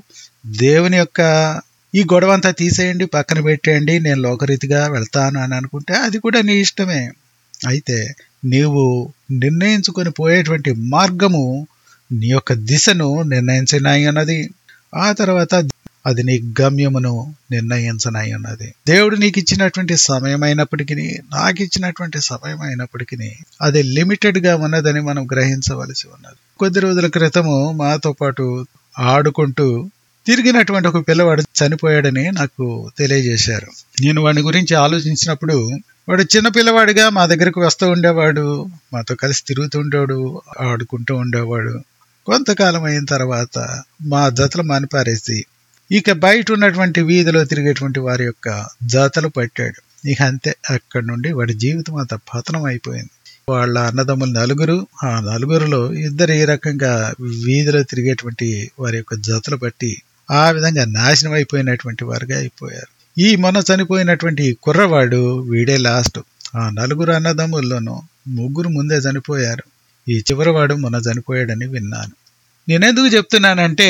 దేవుని యొక్క ఈ గొడవ అంతా తీసేయండి పక్కన పెట్టేయండి నేను లోకరీతిగా వెళ్తాను అని అనుకుంటే అది కూడా నీ ఇష్టమే అయితే నీవు నిర్ణయించుకొని పోయేటువంటి మార్గము నీ యొక్క దిశను నిర్ణయించినాయి అన్నది ఆ తర్వాత అది నీ గమ్యమును నిర్ణయించనై ఉన్నది దేవుడు నీకు ఇచ్చినటువంటి సమయం అయినప్పటికీ నాకు ఇచ్చినటువంటి సమయం అయినప్పటికీ అది లిమిటెడ్ గా ఉన్నదని మనం గ్రహించవలసి ఉన్నది కొద్ది రోజుల క్రితము మాతో పాటు ఆడుకుంటూ తిరిగినటువంటి ఒక పిల్లవాడు చనిపోయాడని నాకు తెలియజేశారు నేను వాడి గురించి ఆలోచించినప్పుడు వాడు చిన్న పిల్లవాడిగా మా దగ్గరకు వస్తూ ఉండేవాడు మాతో కలిసి తిరుగుతూ ఉండేవాడు ఆడుకుంటూ ఉండేవాడు కొంతకాలం అయిన తర్వాత మా జతలు మానిపారేసి ఇక బయట ఉన్నటువంటి వీధిలో తిరిగేటువంటి వారి యొక్క జాతలు పట్టాడు ఇక అంతే అక్కడి నుండి వాడి జీవితం అంత పతనం అయిపోయింది వాళ్ళ అన్నదమ్ములు నలుగురు ఆ నలుగురులో ఇద్దరు ఈ రకంగా వీధిలో తిరిగేటువంటి వారి యొక్క జతలు పట్టి ఆ విధంగా నాశనం అయిపోయినటువంటి వారుగా అయిపోయారు ఈ మొన్న చనిపోయినటువంటి కుర్రవాడు వీడే లాస్ట్ ఆ నలుగురు అన్నదమ్ముల్లోనూ ముగ్గురు ముందే చనిపోయారు ఈ చివరివాడు మొన్న చనిపోయాడని విన్నాను నేనెందుకు చెప్తున్నానంటే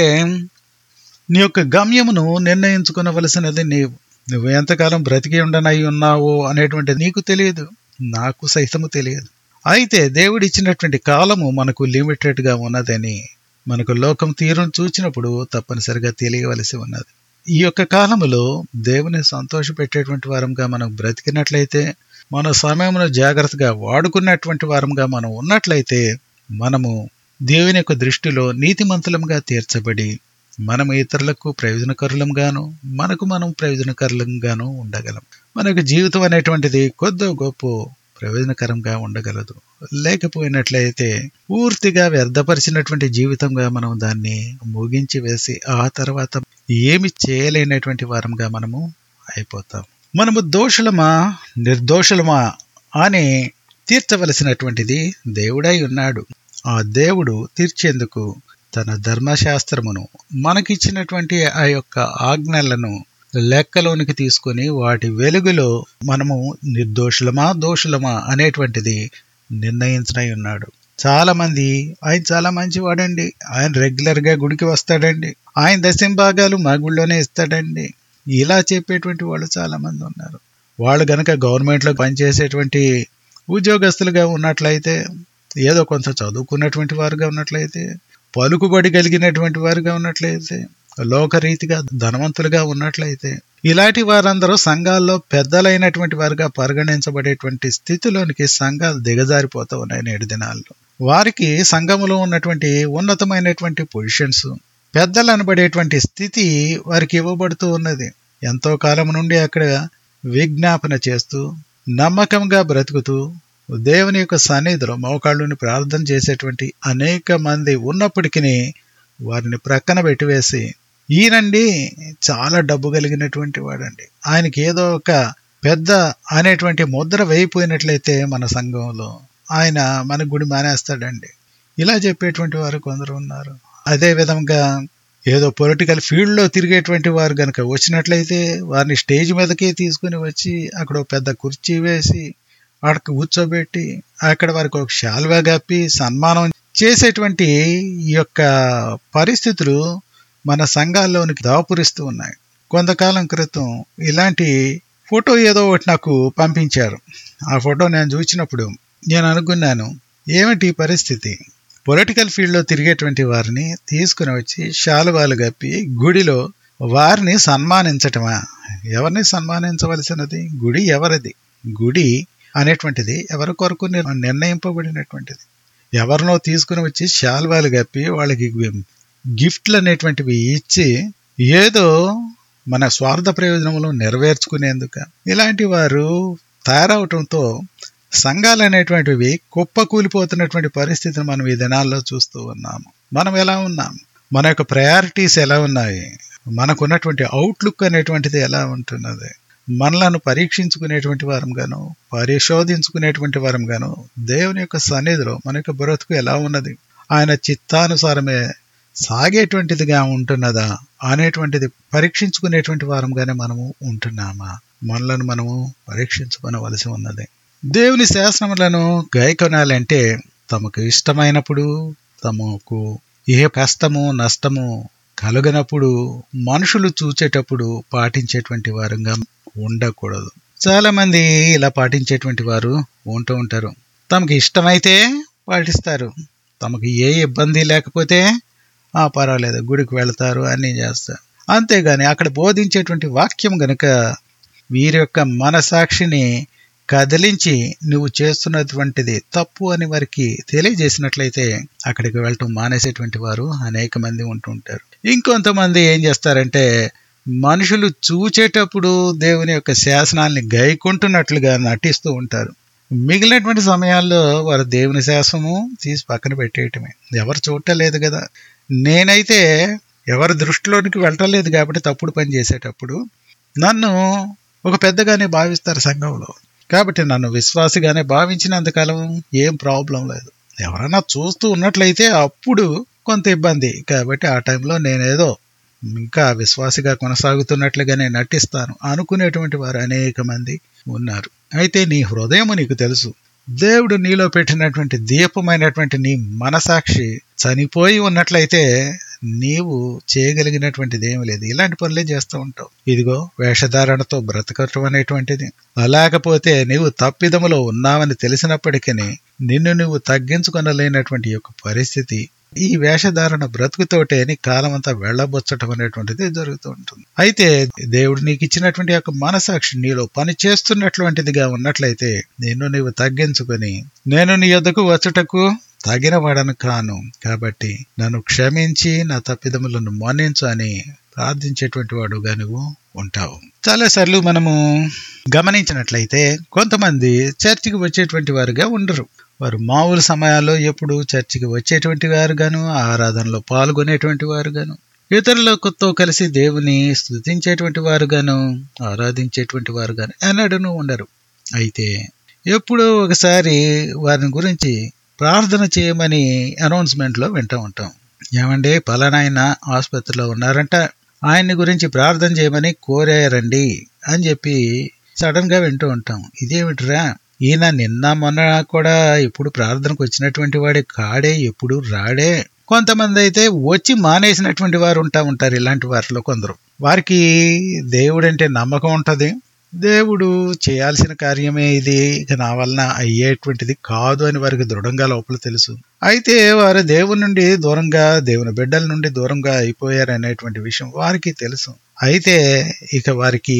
నీ యొక్క గమ్యమును నిర్ణయించుకునవలసినది నీవు నువ్వు ఎంతకాలం బ్రతికి ఉండనై ఉన్నావో అనేటువంటి నీకు తెలియదు నాకు సైతము తెలియదు అయితే దేవుడు ఇచ్చినటువంటి కాలము మనకు లిమిటెడ్గా ఉన్నదని మనకు లోకం తీరును చూచినప్పుడు తప్పనిసరిగా తెలియవలసి ఉన్నది ఈ యొక్క కాలములో దేవుని సంతోషపెట్టేటువంటి వారంగా మనం బ్రతికినట్లయితే మన సమయమును జాగ్రత్తగా వాడుకున్నటువంటి వారంగా మనం ఉన్నట్లయితే మనము దేవుని యొక్క దృష్టిలో నీతిమంతులంగా తీర్చబడి మనం ఇతరులకు ప్రయోజనకరులంగాను మనకు మనం ప్రయోజనకరులంగాను ఉండగలం మనకు జీవితం అనేటువంటిది కొద్ది గొప్ప ప్రయోజనకరంగా ఉండగలదు లేకపోయినట్లయితే పూర్తిగా వ్యర్థపరిచినటువంటి జీవితంగా మనం దాన్ని ముగించి వేసి ఆ తర్వాత ఏమి చేయలేనటువంటి వారంగా మనము అయిపోతాం మనము దోషులమా నిర్దోషులమా అని తీర్చవలసినటువంటిది దేవుడై ఉన్నాడు ఆ దేవుడు తీర్చేందుకు తన ధర్మశాస్త్రమును మనకిచ్చినటువంటి ఆ యొక్క ఆజ్ఞలను లెక్కలోనికి తీసుకొని వాటి వెలుగులో మనము నిర్దోషులమా దోషులమా అనేటువంటిది నిర్ణయించనై ఉన్నాడు చాలా మంది ఆయన చాలా మంచివాడండి ఆయన రెగ్యులర్ గా గుడికి వస్తాడండి ఆయన దశంభాగాలు మా గుడిలోనే ఇస్తాడండి ఇలా చెప్పేటువంటి వాళ్ళు చాలా మంది ఉన్నారు వాళ్ళు గనక గవర్నమెంట్లో పనిచేసేటువంటి ఉద్యోగస్తులుగా ఉన్నట్లయితే ఏదో కొంత చదువుకున్నటువంటి వారుగా ఉన్నట్లయితే పలుకుబడి కలిగినటువంటి వారుగా ఉన్నట్లయితే లోకరీతిగా ధనవంతులుగా ఉన్నట్లయితే ఇలాంటి వారందరూ సంఘాల్లో పెద్దలైనటువంటి వారుగా పరిగణించబడేటువంటి స్థితిలోనికి సంఘాలు దిగజారిపోతూ ఉన్నాయి నేటి దినాల్లో వారికి సంఘములో ఉన్నటువంటి ఉన్నతమైనటువంటి పొజిషన్స్ పెద్దలు అనబడేటువంటి స్థితి వారికి ఇవ్వబడుతూ ఉన్నది ఎంతో కాలం నుండి అక్కడ విజ్ఞాపన చేస్తూ నమ్మకంగా బ్రతుకుతూ దేవుని యొక్క సన్నిధిలో మోకాళ్ళుని ప్రార్థన చేసేటువంటి అనేక మంది ఉన్నప్పటికీ వారిని ప్రక్కన పెట్టివేసి ఈయనండి చాలా డబ్బు కలిగినటువంటి వాడండి ఆయనకి ఏదో ఒక పెద్ద అనేటువంటి ముద్ర వేయిపోయినట్లయితే మన సంఘంలో ఆయన మన గుడి మానేస్తాడండి ఇలా చెప్పేటువంటి వారు కొందరు ఉన్నారు అదే విధంగా ఏదో పొలిటికల్ ఫీల్డ్లో తిరిగేటువంటి వారు కనుక వచ్చినట్లయితే వారిని స్టేజ్ మీదకే తీసుకుని వచ్చి అక్కడ ఒక పెద్ద కుర్చీ వేసి అక్కడికి కూర్చోబెట్టి అక్కడ వారికి ఒక శాల్వా కప్పి సన్మానం చేసేటువంటి ఈ యొక్క పరిస్థితులు మన సంఘాల్లోనికి దాపురిస్తూ ఉన్నాయి కొంతకాలం క్రితం ఇలాంటి ఫోటో ఏదో ఒకటి నాకు పంపించారు ఆ ఫోటో నేను చూసినప్పుడు నేను అనుకున్నాను ఏమిటి ఈ పరిస్థితి పొలిటికల్ ఫీల్డ్లో తిరిగేటువంటి వారిని తీసుకుని వచ్చి శాలువాలు కప్పి గుడిలో వారిని సన్మానించటమా ఎవరిని సన్మానించవలసినది గుడి ఎవరిది గుడి అనేటువంటిది ఎవరి కొరకు నిర్- నిర్ణయింపబడినటువంటిది ఎవరినో తీసుకుని వచ్చి శాల్వాలు కప్పి వాళ్ళకి గిఫ్ట్లు అనేటువంటివి ఇచ్చి ఏదో మన స్వార్థ ప్రయోజనములు నెరవేర్చుకునేందుకు ఇలాంటి వారు తయారవటంతో సంఘాలు అనేటువంటివి కుప్పకూలిపోతున్నటువంటి పరిస్థితిని మనం ఈ దినాల్లో చూస్తూ ఉన్నాము మనం ఎలా ఉన్నాం మన యొక్క ప్రయారిటీస్ ఎలా ఉన్నాయి మనకున్నటువంటి అవుట్లుక్ అనేటువంటిది ఎలా ఉంటున్నది మనలను పరీక్షించుకునేటువంటి వారం గాను పరిశోధించుకునేటువంటి వారం గాను దేవుని యొక్క సన్నిధిలో మన యొక్క బ్రతుకు ఎలా ఉన్నది ఆయన చిత్తానుసారమే సాగేటువంటిదిగా ఉంటున్నదా అనేటువంటిది పరీక్షించుకునేటువంటి వారంగానే మనము ఉంటున్నామా మనలను మనము పరీక్షించుకోవలసి ఉన్నది దేవుని శాసనములను గాయకొనాలంటే తమకు ఇష్టమైనప్పుడు తమకు ఏ కష్టము నష్టము కలుగనప్పుడు మనుషులు చూచేటప్పుడు పాటించేటువంటి వారంగా ఉండకూడదు చాలా మంది ఇలా పాటించేటువంటి వారు ఉంటూ ఉంటారు తమకు ఇష్టమైతే పాటిస్తారు తమకు ఏ ఇబ్బంది లేకపోతే ఆ పర్వాలేదు గుడికి వెళ్తారు అన్నీ చేస్తారు అంతేగాని అక్కడ బోధించేటువంటి వాక్యం గనుక వీరి యొక్క మనసాక్షిని కదిలించి నువ్వు చేస్తున్నటువంటిది తప్పు అని వారికి తెలియజేసినట్లయితే అక్కడికి వెళ్ళటం మానేసేటువంటి వారు అనేక మంది ఉంటుంటారు ఇంకొంతమంది ఏం చేస్తారంటే మనుషులు చూచేటప్పుడు దేవుని యొక్క శాసనాల్ని గైకుంటున్నట్లుగా నటిస్తూ ఉంటారు మిగిలినటువంటి సమయాల్లో వారు దేవుని శాసనము తీసి పక్కన పెట్టేయటమే ఎవరు చూడలేదు కదా నేనైతే ఎవరి దృష్టిలోనికి వెళ్ళలేదు కాబట్టి తప్పుడు పని చేసేటప్పుడు నన్ను ఒక పెద్దగానే భావిస్తారు సంఘంలో కాబట్టి నన్ను విశ్వాసిగానే భావించినంతకాలం ఏం ప్రాబ్లం లేదు ఎవరైనా చూస్తూ ఉన్నట్లయితే అప్పుడు కొంత ఇబ్బంది కాబట్టి ఆ టైంలో నేనేదో ఇంకా విశ్వాసిగా కొనసాగుతున్నట్లుగానే నటిస్తాను అనుకునేటువంటి వారు అనేక మంది ఉన్నారు అయితే నీ హృదయం నీకు తెలుసు దేవుడు నీలో పెట్టినటువంటి దీపమైనటువంటి నీ మనసాక్షి చనిపోయి ఉన్నట్లయితే నీవు చేయగలిగినటువంటిది ఏమి లేదు ఇలాంటి పనులే చేస్తూ ఉంటావు ఇదిగో వేషధారణతో బ్రతకటం అనేటువంటిది అలాగపోతే నీవు తప్పిదములో ఉన్నావని తెలిసినప్పటికీ నిన్ను నువ్వు తగ్గించుకొనలేనటువంటి యొక్క పరిస్థితి ఈ వేషధారణ బ్రతుకుతోటే నీ కాలం అంతా వెళ్ళబొచ్చటం అనేటువంటిది జరుగుతూ ఉంటుంది అయితే దేవుడు నీకు ఇచ్చినటువంటి యొక్క మనసాక్షి నీలో పని చేస్తున్నటువంటిదిగా ఉన్నట్లయితే నిన్ను నీవు తగ్గించుకొని నేను నీ యొద్దకు వచ్చుటకు తగిన వాడను కాను కాబట్టి నన్ను క్షమించి నా తప్పిదములను మన్నించు అని ప్రార్థించేటువంటి వాడుగా నువ్వు ఉంటావు చాలాసార్లు మనము గమనించినట్లయితే కొంతమంది చర్చికి వచ్చేటువంటి వారుగా ఉండరు వారు మామూలు సమయాల్లో ఎప్పుడు చర్చికి వచ్చేటువంటి వారుగాను ఆరాధనలో పాల్గొనేటువంటి వారుగాను ఇతరులతో కలిసి దేవుని స్థుతించేటువంటి వారుగాను ఆరాధించేటువంటి వారుగాను ఎన్నడూ ఉండరు అయితే ఎప్పుడో ఒకసారి వారిని గురించి ప్రార్థన చేయమని అనౌన్స్మెంట్లో వింటూ ఉంటాం ఏమండి పలానాయన ఆసుపత్రిలో ఉన్నారంట ఆయన్ని గురించి ప్రార్థన చేయమని కోరారండి అని చెప్పి సడన్ గా వింటూ ఉంటాం ఇదేమిటిరా ఈయన నిన్న మొన్న కూడా ఇప్పుడు ప్రార్థనకు వచ్చినటువంటి వాడే కాడే ఎప్పుడు రాడే కొంతమంది అయితే వచ్చి మానేసినటువంటి వారు ఉంటా ఉంటారు ఇలాంటి వారిలో కొందరు వారికి దేవుడంటే నమ్మకం ఉంటది దేవుడు చేయాల్సిన కార్యమే ఇది ఇక నా వలన అయ్యేటువంటిది కాదు అని వారికి దృఢంగా లోపల తెలుసు అయితే వారు దేవుని నుండి దూరంగా దేవుని బిడ్డల నుండి దూరంగా అయిపోయారు అనేటువంటి విషయం వారికి తెలుసు అయితే ఇక వారికి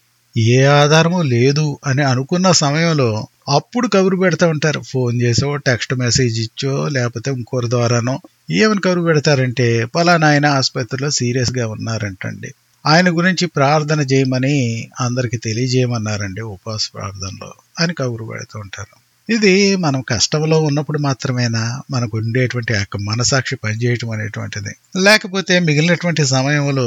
ఏ ఆధారము లేదు అని అనుకున్న సమయంలో అప్పుడు కబురు పెడతా ఉంటారు ఫోన్ చేసో టెక్స్ట్ మెసేజ్ ఇచ్చో లేకపోతే ఇంకోరి ద్వారానో ఏమని కబురు పెడతారంటే పలానా ఆయన ఆసుపత్రిలో సీరియస్ గా ఉన్నారంటండి ఆయన గురించి ప్రార్థన చేయమని అందరికి తెలియజేయమన్నారండి ఉపవాస ప్రార్థనలో అని కబురు పెడుతూ ఉంటారు ఇది మనం కష్టంలో ఉన్నప్పుడు మాత్రమేనా మనకు ఉండేటువంటి ఆ యొక్క మనసాక్షి పనిచేయటం అనేటువంటిది లేకపోతే మిగిలినటువంటి సమయంలో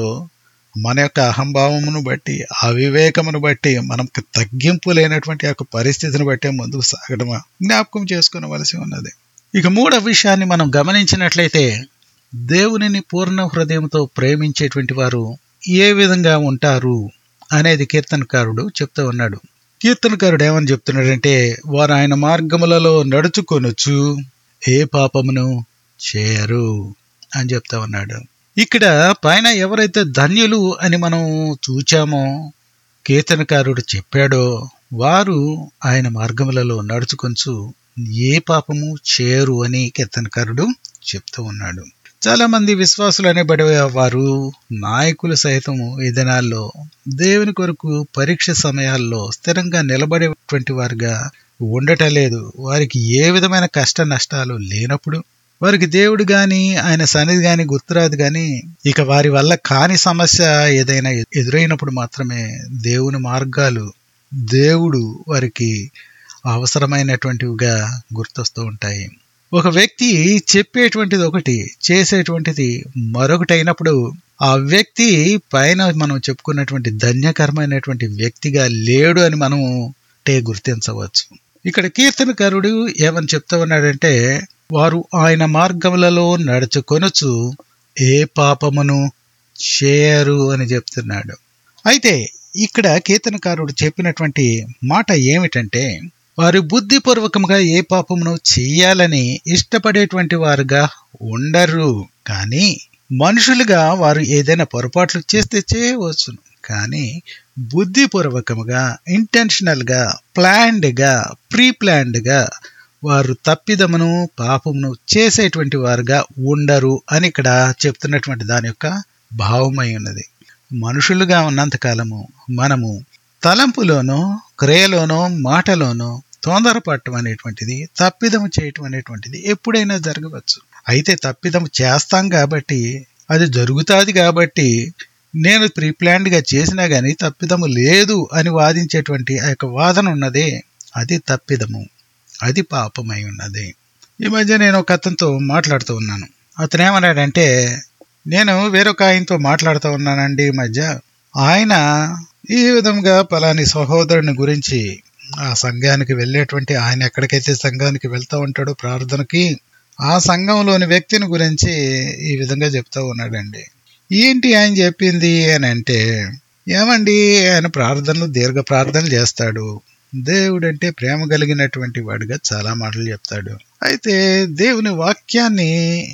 మన యొక్క అహంభావమును బట్టి అవివేకమును బట్టి మనకు తగ్గింపు లేనటువంటి యొక్క పరిస్థితిని బట్టి ముందుకు సాగడమా జ్ఞాపకం చేసుకునవలసి ఉన్నది ఇక మూడవ విషయాన్ని మనం గమనించినట్లయితే దేవునిని పూర్ణ హృదయంతో ప్రేమించేటువంటి వారు ఏ విధంగా ఉంటారు అనేది కీర్తనకారుడు చెప్తూ ఉన్నాడు కీర్తనకారుడు ఏమని చెప్తున్నాడంటే వారు ఆయన మార్గములలో నడుచుకొనొచ్చు ఏ పాపమును చేయరు అని చెప్తా ఉన్నాడు ఇక్కడ పైన ఎవరైతే ధన్యులు అని మనం చూచామో కీర్తనకారుడు చెప్పాడో వారు ఆయన మార్గములలో నడుచుకొంచు ఏ పాపము చేయరు అని కీర్తనకారుడు చెప్తూ ఉన్నాడు చాలా మంది విశ్వాసులు అనేబడే వారు నాయకులు సైతము ఈ దినాల్లో దేవుని కొరకు పరీక్ష సమయాల్లో స్థిరంగా నిలబడేటువంటి వారుగా ఉండటం లేదు వారికి ఏ విధమైన కష్ట నష్టాలు లేనప్పుడు వారికి దేవుడు గాని ఆయన సన్నిధి గాని గుర్తురాదు గాని ఇక వారి వల్ల కాని సమస్య ఏదైనా ఎదురైనప్పుడు మాత్రమే దేవుని మార్గాలు దేవుడు వారికి అవసరమైనటువంటివిగా గుర్తొస్తూ ఉంటాయి ఒక వ్యక్తి చెప్పేటువంటిది ఒకటి చేసేటువంటిది మరొకటి అయినప్పుడు ఆ వ్యక్తి పైన మనం చెప్పుకున్నటువంటి ధన్యకరమైనటువంటి వ్యక్తిగా లేడు అని మనం టే గుర్తించవచ్చు ఇక్కడ కీర్తనకారుడు ఏమని చెప్తా ఉన్నాడంటే వారు ఆయన మార్గములలో నడుచుకొనొచ్చు ఏ పాపమును చేయరు అని చెప్తున్నాడు అయితే ఇక్కడ కీర్తనకారుడు చెప్పినటువంటి మాట ఏమిటంటే వారు బుద్ధిపూర్వకంగా ఏ పాపమును చెయ్యాలని ఇష్టపడేటువంటి వారుగా ఉండరు కానీ మనుషులుగా వారు ఏదైనా పొరపాట్లు చేస్తే చేయవచ్చును కానీ బుద్ధిపూర్వకముగా ఇంటెన్షనల్గా ప్లాన్డ్గా ప్రీ ప్లాన్డ్గా వారు తప్పిదమును పాపమును చేసేటువంటి వారుగా ఉండరు అని ఇక్కడ చెప్తున్నటువంటి దాని యొక్క భావమై ఉన్నది మనుషులుగా ఉన్నంతకాలము మనము తలంపులోనో క్రియలోనో మాటలోనో తొందరపడటం అనేటువంటిది తప్పిదము చేయటం అనేటువంటిది ఎప్పుడైనా జరగవచ్చు అయితే తప్పిదము చేస్తాం కాబట్టి అది జరుగుతుంది కాబట్టి నేను ప్రీప్లాన్డ్గా చేసినా గాని తప్పిదము లేదు అని వాదించేటువంటి ఆ యొక్క వాదన ఉన్నదే అది తప్పిదము అది పాపమై ఉన్నది ఈ మధ్య నేను ఒక అతనితో మాట్లాడుతూ ఉన్నాను అతను ఏమన్నాడంటే నేను వేరొక ఆయనతో మాట్లాడుతూ ఉన్నానండి ఈ మధ్య ఆయన ఈ విధంగా పలాని సహోదరుని గురించి ఆ సంఘానికి వెళ్ళేటువంటి ఆయన ఎక్కడికైతే సంఘానికి వెళ్తూ ఉంటాడో ప్రార్థనకి ఆ సంఘంలోని వ్యక్తిని గురించి ఈ విధంగా చెప్తా ఉన్నాడండి ఏంటి ఆయన చెప్పింది అని అంటే ఏమండి ఆయన ప్రార్థనలు దీర్ఘ ప్రార్థనలు చేస్తాడు దేవుడంటే ప్రేమ కలిగినటువంటి వాడిగా చాలా మాటలు చెప్తాడు అయితే దేవుని వాక్యాన్ని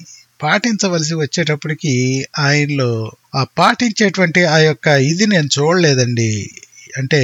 పాటించవలసి వచ్చేటప్పటికి ఆయనలో ఆ పాటించేటువంటి ఆ యొక్క ఇది నేను చూడలేదండి అంటే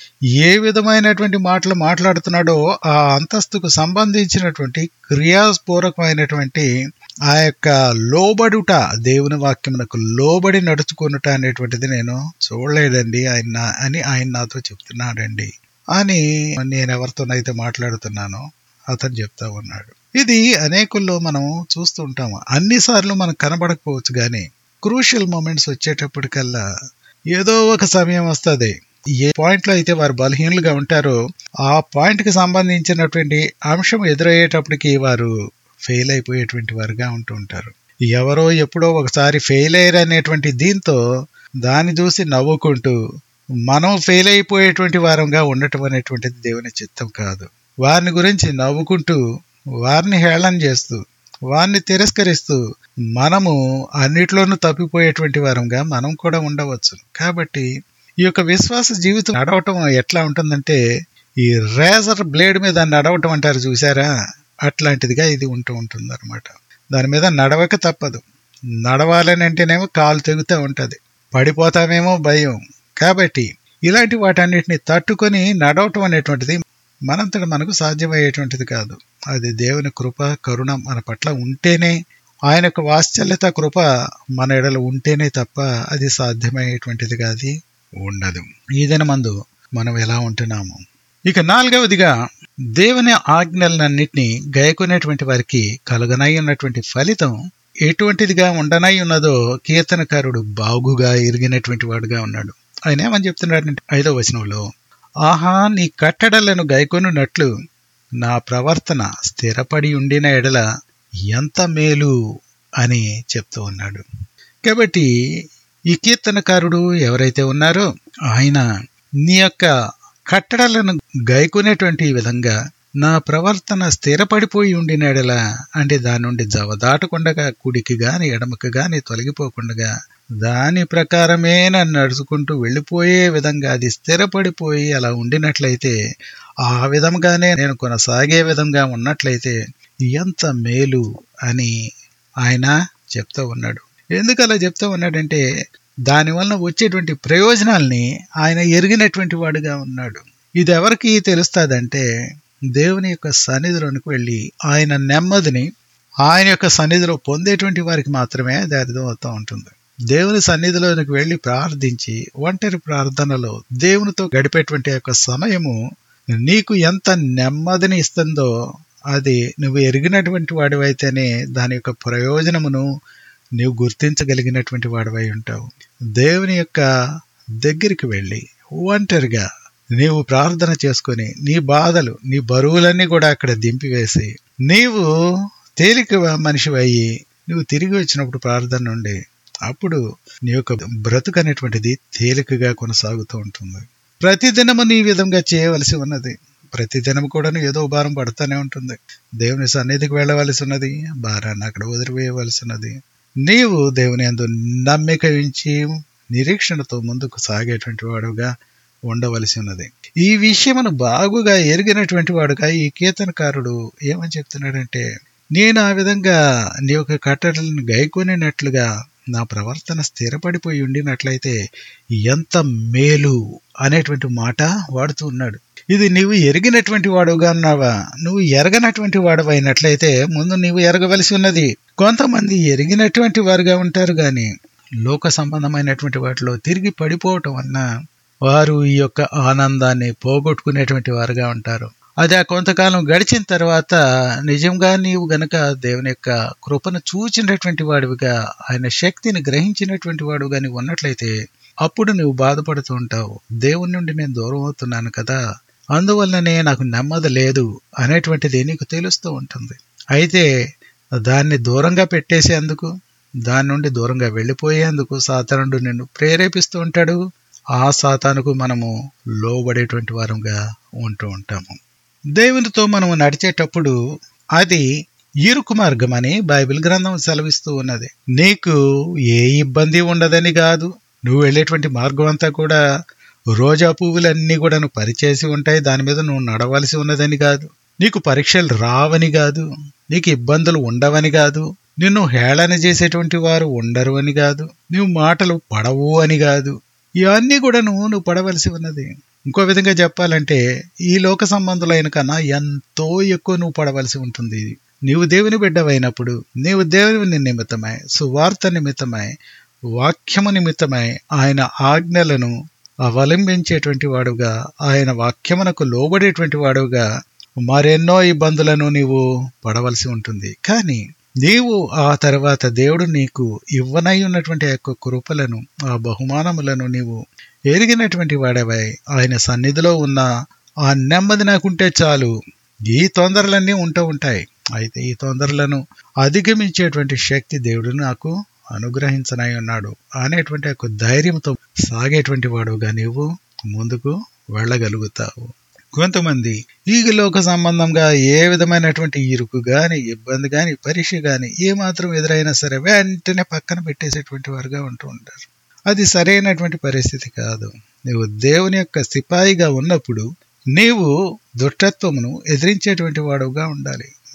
ఏ విధమైనటువంటి మాటలు మాట్లాడుతున్నాడో ఆ అంతస్తుకు సంబంధించినటువంటి క్రియాపూర్వకమైనటువంటి ఆ యొక్క లోబడుట దేవుని వాక్యమునకు లోబడి నడుచుకునుట అనేటువంటిది నేను చూడలేదండి ఆయన అని ఆయన నాతో చెప్తున్నాడండి అని నేను ఎవరితోనైతే మాట్లాడుతున్నానో అతను చెప్తా ఉన్నాడు ఇది అనేకుల్లో మనం చూస్తూ ఉంటాము అన్నిసార్లు మనకు కనబడకపోవచ్చు కానీ క్రూషియల్ మూమెంట్స్ వచ్చేటప్పటికల్లా ఏదో ఒక సమయం వస్తుంది ఏ పాయింట్ లో అయితే వారు బలహీనులుగా ఉంటారో ఆ పాయింట్ కి సంబంధించినటువంటి అంశం ఎదురయ్యేటప్పటికి వారు ఫెయిల్ అయిపోయేటువంటి వారుగా ఉంటూ ఉంటారు ఎవరో ఎప్పుడో ఒకసారి ఫెయిల్ అయ్యారు అనేటువంటి దీంతో దాన్ని చూసి నవ్వుకుంటూ మనం ఫెయిల్ అయిపోయేటువంటి వారంగా ఉండటం అనేటువంటిది దేవుని చిత్తం కాదు వారిని గురించి నవ్వుకుంటూ వారిని హేళన చేస్తూ వారిని తిరస్కరిస్తూ మనము అన్నిట్లోనూ తప్పిపోయేటువంటి వారంగా మనం కూడా ఉండవచ్చు కాబట్టి ఈ యొక్క విశ్వాస జీవితం నడవటం ఎట్లా ఉంటుందంటే ఈ రేజర్ బ్లేడ్ మీద నడవటం అంటారు చూసారా అట్లాంటిదిగా ఇది ఉంటూ ఉంటుంది అనమాట దాని మీద నడవక తప్పదు నడవాలని అంటేనేమో కాలు తెగుతూ ఉంటుంది పడిపోతామేమో భయం కాబట్టి ఇలాంటి వాటన్నిటిని తట్టుకొని నడవటం అనేటువంటిది మనంతట మనకు సాధ్యమయ్యేటువంటిది కాదు అది దేవుని కృప కరుణ మన పట్ల ఉంటేనే ఆయన యొక్క వాత్సల్యత కృప మన ఎడల ఉంటేనే తప్ప అది సాధ్యమయ్యేటువంటిది కాదు ఉండదు ఈ దినమందు మనం ఎలా ఉంటున్నాము ఇక నాలుగవదిగా దేవుని ఆజ్ఞలన్నింటినీ గయకునేటువంటి వారికి కలుగనై ఉన్నటువంటి ఫలితం ఎటువంటిదిగా ఉండనై ఉన్నదో కీర్తనకారుడు బాగుగా ఎరిగినటువంటి వాడుగా ఉన్నాడు ఆయన ఏమని చెప్తున్నాడంటే ఐదో వచనంలో ఆహా నీ కట్టడలను గైకొనున్నట్లు నా ప్రవర్తన స్థిరపడి ఉండిన ఎడల ఎంత మేలు అని చెప్తూ ఉన్నాడు కాబట్టి ఈ కీర్తనకారుడు ఎవరైతే ఉన్నారో ఆయన నీ యొక్క కట్టడలను గైకునేటువంటి విధంగా నా ప్రవర్తన స్థిరపడిపోయి ఉండినడలా అంటే దాని నుండి జవదాటకుండగా కుడికి గాని ఎడమకి గాని తొలగిపోకుండా దాని ప్రకారమే నన్ను నడుచుకుంటూ వెళ్ళిపోయే విధంగా అది స్థిరపడిపోయి అలా ఉండినట్లయితే ఆ విధంగానే నేను కొనసాగే విధంగా ఉన్నట్లయితే ఎంత మేలు అని ఆయన చెప్తూ ఉన్నాడు ఎందుకు అలా చెప్తూ ఉన్నాడంటే దానివల్ల వచ్చేటువంటి ప్రయోజనాల్ని ఆయన ఎరిగినటువంటి వాడుగా ఉన్నాడు ఇది ఎవరికి తెలుస్తుందంటే దేవుని యొక్క సన్నిధిలోనికి వెళ్ళి ఆయన నెమ్మదిని ఆయన యొక్క సన్నిధిలో పొందేటువంటి వారికి మాత్రమే అది అర్థమవుతూ ఉంటుంది దేవుని సన్నిధిలోనికి వెళ్ళి ప్రార్థించి ఒంటరి ప్రార్థనలో దేవునితో గడిపేటువంటి యొక్క సమయము నీకు ఎంత నెమ్మదిని ఇస్తుందో అది నువ్వు ఎరిగినటువంటి వాడివైతేనే దాని యొక్క ప్రయోజనమును నీవు గుర్తించగలిగినటువంటి వాడివై ఉంటావు దేవుని యొక్క దగ్గరికి వెళ్ళి ఒంటరిగా నీవు ప్రార్థన చేసుకొని నీ బాధలు నీ బరువులన్నీ కూడా అక్కడ దింపివేసి నీవు తేలిక మనిషి అయ్యి నువ్వు తిరిగి వచ్చినప్పుడు ప్రార్థన నుండి అప్పుడు నీ యొక్క బ్రతుకు అనేటువంటిది తేలికగా కొనసాగుతూ ఉంటుంది ప్రతిదినము నీ విధంగా చేయవలసి ఉన్నది ప్రతిదినం కూడా ఏదో భారం పడుతూనే ఉంటుంది దేవుని సన్నిధికి వెళ్ళవలసి ఉన్నది భారాన్ని అక్కడ వదిలివేయవలసి ఉన్నది నీవు దేవుని అందు నమ్మిక ఉంచి నిరీక్షణతో ముందుకు సాగేటువంటి వాడుగా ఉండవలసి ఉన్నది ఈ విషయమును బాగుగా ఎరిగినటువంటి వాడుగా ఈ కీర్తనకారుడు ఏమని చెప్తున్నాడంటే నేను ఆ విధంగా నీ యొక్క కట్టడలను గైకొనినట్లుగా నా ప్రవర్తన స్థిరపడిపోయి ఉండినట్లయితే ఎంత మేలు అనేటువంటి మాట వాడుతూ ఉన్నాడు ఇది నీవు ఎరిగినటువంటి వాడుగా ఉన్నావా నువ్వు ఎరగనటువంటి వాడు అయినట్లయితే ముందు నీవు ఎరగవలసి ఉన్నది కొంతమంది ఎరిగినటువంటి వారుగా ఉంటారు గాని లోక సంబంధమైనటువంటి వాటిలో తిరిగి పడిపోవటం వలన వారు ఈ యొక్క ఆనందాన్ని పోగొట్టుకునేటువంటి వారుగా ఉంటారు అది ఆ కొంతకాలం గడిచిన తర్వాత నిజంగా నీవు గనక దేవుని యొక్క కృపను చూచినటువంటి వాడివిగా ఆయన శక్తిని గ్రహించినటువంటి వాడుగా నీవు ఉన్నట్లయితే అప్పుడు నువ్వు బాధపడుతూ ఉంటావు దేవుని నుండి నేను దూరం అవుతున్నాను కదా అందువల్లనే నాకు నెమ్మది లేదు అనేటువంటిది నీకు తెలుస్తూ ఉంటుంది అయితే దాన్ని దూరంగా పెట్టేసేందుకు దాని నుండి దూరంగా వెళ్ళిపోయేందుకు సాతానుడు నిన్ను ప్రేరేపిస్తూ ఉంటాడు ఆ సాతానుకు మనము లోబడేటువంటి వారంగా ఉంటూ ఉంటాము దేవునితో మనము నడిచేటప్పుడు అది ఇరుకు మార్గం అని బైబిల్ గ్రంథం సెలవిస్తూ ఉన్నది నీకు ఏ ఇబ్బంది ఉండదని కాదు నువ్వు వెళ్ళేటువంటి మార్గం అంతా కూడా రోజా పువ్వులన్నీ కూడా నువ్వు పరిచేసి ఉంటాయి దాని మీద నువ్వు నడవలసి ఉన్నదని కాదు నీకు పరీక్షలు రావని కాదు నీకు ఇబ్బందులు ఉండవని కాదు నిన్ను హేళన చేసేటువంటి వారు ఉండరు అని కాదు నువ్వు మాటలు పడవు అని కాదు ఇవన్నీ కూడా నువ్వు నువ్వు పడవలసి ఉన్నది ఇంకో విధంగా చెప్పాలంటే ఈ లోక సంబంధులైన కన్నా ఎంతో ఎక్కువ నువ్వు పడవలసి ఉంటుంది నీవు దేవుని బిడ్డవైనప్పుడు నీవు దేవుని నిమిత్తమై సువార్త నిమిత్తమై వాక్యము నిమిత్తమై ఆయన ఆజ్ఞలను అవలంబించేటువంటి వాడుగా ఆయన వాక్యమునకు లోబడేటువంటి వాడుగా మరెన్నో ఇబ్బందులను నీవు పడవలసి ఉంటుంది కానీ నీవు ఆ తర్వాత దేవుడు నీకు ఇవ్వనై ఉన్నటువంటి ఆ యొక్క కృపలను ఆ బహుమానములను నీవు ఎరిగినటువంటి వాడవై ఆయన సన్నిధిలో ఉన్న ఆ నెమ్మది నాకుంటే చాలు ఈ తొందరలన్నీ ఉంటూ ఉంటాయి అయితే ఈ తొందరలను అధిగమించేటువంటి శక్తి దేవుడు నాకు అనుగ్రహించనై ఉన్నాడు అనేటువంటి ఒక ధైర్యంతో సాగేటువంటి వాడుగా నీవు ముందుకు వెళ్ళగలుగుతావు కొంతమంది ఈ లోక సంబంధంగా ఏ విధమైనటువంటి ఇరుకు గాని ఇబ్బంది గాని పరీక్ష గాని ఏ మాత్రం ఎదురైనా సరే వెంటనే పక్కన పెట్టేసేటువంటి వారుగా ఉంటూ ఉంటారు అది సరైనటువంటి పరిస్థితి కాదు నువ్వు దేవుని యొక్క సిపాయిగా ఉన్నప్పుడు నీవు దుష్టత్వమును ఎదిరించేటువంటి వాడుగా ఉండాలి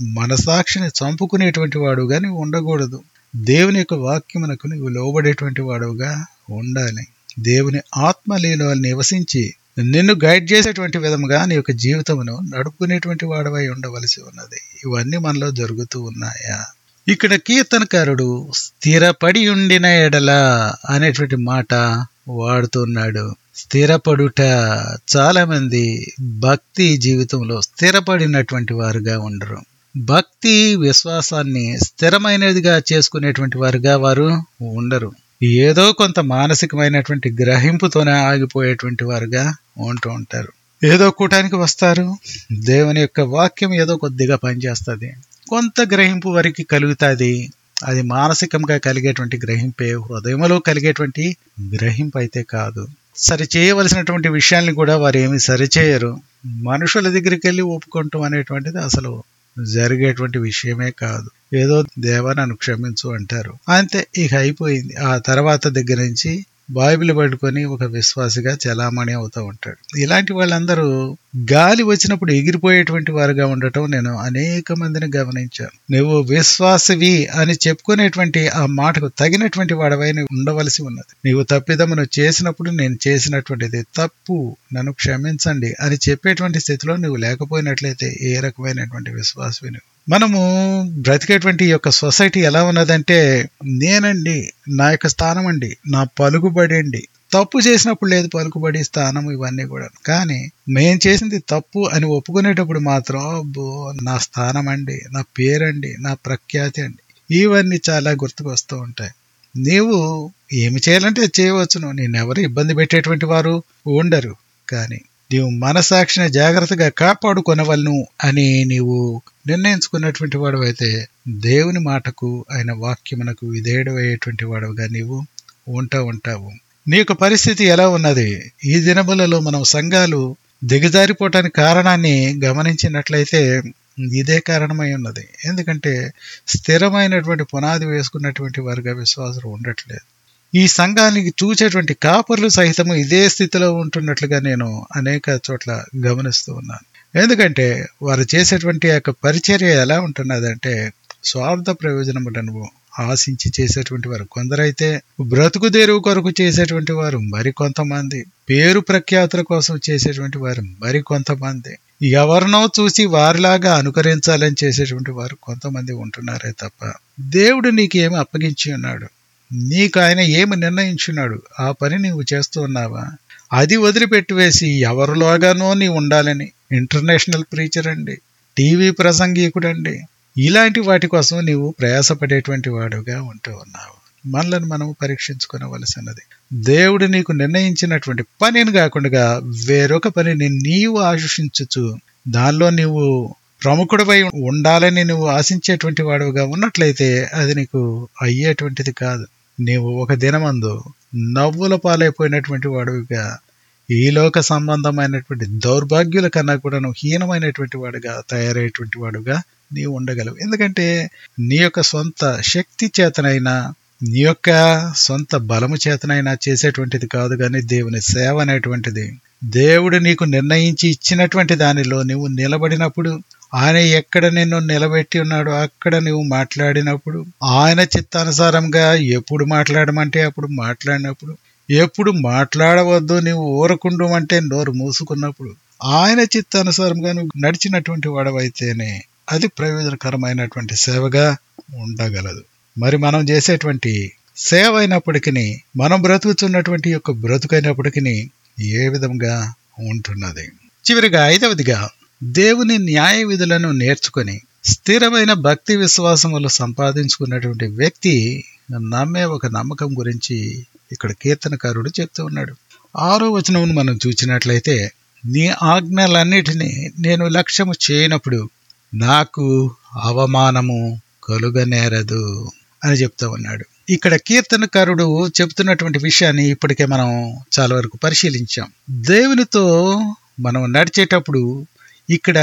మనసాక్షిని చంపుకునేటువంటి వాడుగా నీవు ఉండకూడదు దేవుని యొక్క వాక్యమునకు నీవు లోబడేటువంటి వాడుగా ఉండాలి దేవుని ఆత్మ నీలో నివసించి నిన్ను గైడ్ చేసేటువంటి విధముగా నీ యొక్క జీవితమును నడుపుకునేటువంటి వాడవై ఉండవలసి ఉన్నది ఇవన్నీ మనలో జరుగుతూ ఉన్నాయా ఇక్కడ కీర్తనకారుడు స్థిరపడి ఉండిన ఎడల అనేటువంటి మాట వాడుతున్నాడు స్థిరపడుట చాలా మంది భక్తి జీవితంలో స్థిరపడినటువంటి వారుగా ఉండరు భక్తి విశ్వాసాన్ని స్థిరమైనదిగా చేసుకునేటువంటి వారుగా వారు ఉండరు ఏదో కొంత మానసికమైనటువంటి గ్రహింపుతోనే ఆగిపోయేటువంటి వారుగా ఉంటూ ఉంటారు ఏదో కూటానికి వస్తారు దేవుని యొక్క వాక్యం ఏదో కొద్దిగా పనిచేస్తుంది కొంత గ్రహింపు వరకు కలుగుతుంది అది మానసికంగా కలిగేటువంటి గ్రహింపే హృదయంలో కలిగేటువంటి గ్రహింపు అయితే కాదు సరి చేయవలసినటువంటి విషయాల్ని కూడా వారు ఏమి సరిచేయరు మనుషుల దగ్గరికి వెళ్ళి ఒప్పుకుంటాం అనేటువంటిది అసలు జరిగేటువంటి విషయమే కాదు ఏదో దేవా నన్ను క్షమించు అంటారు అంతే ఇక అయిపోయింది ఆ తర్వాత దగ్గర నుంచి బైబిల్ పట్టుకొని ఒక విశ్వాసిగా చలామణి అవుతూ ఉంటాడు ఇలాంటి వాళ్ళందరూ గాలి వచ్చినప్పుడు ఎగిరిపోయేటువంటి వారుగా ఉండటం నేను అనేక మందిని గమనించాను నువ్వు విశ్వాసవి అని చెప్పుకునేటువంటి ఆ మాటకు తగినటువంటి వాడవై నువ్వు ఉండవలసి ఉన్నది నీవు తప్పిదమును చేసినప్పుడు నేను చేసినటువంటిది తప్పు నన్ను క్షమించండి అని చెప్పేటువంటి స్థితిలో నువ్వు లేకపోయినట్లయితే ఏ రకమైనటువంటి విశ్వాసవి నువ్వు మనము బ్రతికేటువంటి యొక్క సొసైటీ ఎలా ఉన్నదంటే నేనండి నా యొక్క స్థానం అండి నా పలుకుబడి అండి తప్పు చేసినప్పుడు లేదు పలుకుబడి స్థానం ఇవన్నీ కూడా కానీ మేం చేసింది తప్పు అని ఒప్పుకునేటప్పుడు మాత్రం అబ్బో నా స్థానం అండి నా పేరండి నా ప్రఖ్యాతి అండి ఇవన్నీ చాలా గుర్తుకొస్తూ ఉంటాయి నీవు ఏమి చేయాలంటే చేయవచ్చును నేనెవరు ఇబ్బంది పెట్టేటువంటి వారు ఉండరు కానీ నీవు మనసాక్షిని జాగ్రత్తగా కాపాడుకొనవలను అని నీవు నిర్ణయించుకున్నటువంటి వాడు అయితే దేవుని మాటకు ఆయన వాక్యమునకు విధేయుడయ్యేటువంటి వాడుగా నీవు ఉంటా ఉంటావు నీ యొక్క పరిస్థితి ఎలా ఉన్నది ఈ దినములలో మనం సంఘాలు దిగజారిపోవటానికి కారణాన్ని గమనించినట్లయితే ఇదే కారణమై ఉన్నది ఎందుకంటే స్థిరమైనటువంటి పునాది వేసుకున్నటువంటి వారిగా విశ్వాసులు ఉండట్లేదు ఈ సంఘానికి చూచేటువంటి కాపర్లు సహితము ఇదే స్థితిలో ఉంటున్నట్లుగా నేను అనేక చోట్ల గమనిస్తూ ఉన్నాను ఎందుకంటే వారు చేసేటువంటి యొక్క పరిచర్య ఎలా ఉంటున్నదంటే స్వార్థ ప్రయోజనములను ఆశించి చేసేటువంటి వారు కొందరైతే బ్రతుకు తెరువు కొరకు చేసేటువంటి వారు మరి కొంతమంది పేరు ప్రఖ్యాతుల కోసం చేసేటువంటి వారు మరి కొంతమంది ఎవరినో చూసి వారిలాగా అనుకరించాలని చేసేటువంటి వారు కొంతమంది ఉంటున్నారే తప్ప దేవుడు నీకేమి అప్పగించి ఉన్నాడు నీకు ఆయన ఏమి నిర్ణయించున్నాడు ఆ పని నీవు చేస్తూ ఉన్నావా అది వదిలిపెట్టివేసి ఎవరిలోగానో నీ ఉండాలని ఇంటర్నేషనల్ ప్రీచర్ అండి టీవీ ప్రసంగీకుడండి ఇలాంటి వాటి కోసం నీవు ప్రయాసపడేటువంటి వాడుగా ఉంటూ ఉన్నావు మనలను మనం పరీక్షించుకోవలసినది దేవుడు నీకు నిర్ణయించినటువంటి పనిని కాకుండా వేరొక పనిని నీవు ఆశించచ్చు దానిలో నీవు ప్రముఖుడిపై ఉండాలని నువ్వు ఆశించేటువంటి వాడుగా ఉన్నట్లయితే అది నీకు అయ్యేటువంటిది కాదు నీవు ఒక దినమందు నవ్వుల పాలైపోయినటువంటి వాడుగా ఈ లోక సంబంధమైనటువంటి దౌర్భాగ్యుల కన్నా కూడా నువ్వు హీనమైనటువంటి వాడుగా తయారయ్యేటువంటి వాడుగా నీవు ఉండగలవు ఎందుకంటే నీ యొక్క సొంత శక్తి చేతనైనా నీ యొక్క సొంత బలము చేతనైనా చేసేటువంటిది కాదు కానీ దేవుని సేవ అనేటువంటిది దేవుడు నీకు నిర్ణయించి ఇచ్చినటువంటి దానిలో నువ్వు నిలబడినప్పుడు ఆయన ఎక్కడ నిన్ను నిలబెట్టి ఉన్నాడో అక్కడ నువ్వు మాట్లాడినప్పుడు ఆయన చిత్తానుసారంగా ఎప్పుడు మాట్లాడమంటే అప్పుడు మాట్లాడినప్పుడు ఎప్పుడు మాట్లాడవద్దు నువ్వు ఊరకుండు అంటే నోరు మూసుకున్నప్పుడు ఆయన చిత్తానుసారంగా నువ్వు నడిచినటువంటి వాడవైతేనే అది ప్రయోజనకరమైనటువంటి సేవగా ఉండగలదు మరి మనం చేసేటువంటి సేవ అయినప్పటికీ మనం బ్రతుకుతున్నటువంటి యొక్క బ్రతుకైనప్పటికీ ఏ విధంగా ఉంటున్నది చివరిగా ఐదవదిగా దేవుని న్యాయ విధులను నేర్చుకొని స్థిరమైన భక్తి విశ్వాసములు సంపాదించుకున్నటువంటి వ్యక్తి నమ్మే ఒక నమ్మకం గురించి ఇక్కడ కీర్తనకారుడు చెప్తూ ఉన్నాడు ఆరో వచనమును మనం చూసినట్లయితే నీ ఆజ్ఞలన్నిటినీ నేను లక్ష్యము చేయనప్పుడు నాకు అవమానము కలుగనేరదు అని చెప్తూ ఉన్నాడు ఇక్కడ కీర్తనకారుడు చెప్తున్నటువంటి విషయాన్ని ఇప్పటికే మనం చాలా వరకు పరిశీలించాం దేవునితో మనం నడిచేటప్పుడు ఇక్కడ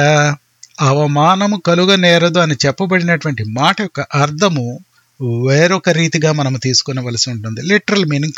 అవమానము కలుగనేరదు అని చెప్పబడినటువంటి మాట యొక్క అర్థము వేరొక రీతిగా మనం తీసుకునవలసి ఉంటుంది లిటరల్ మీనింగ్ కాదు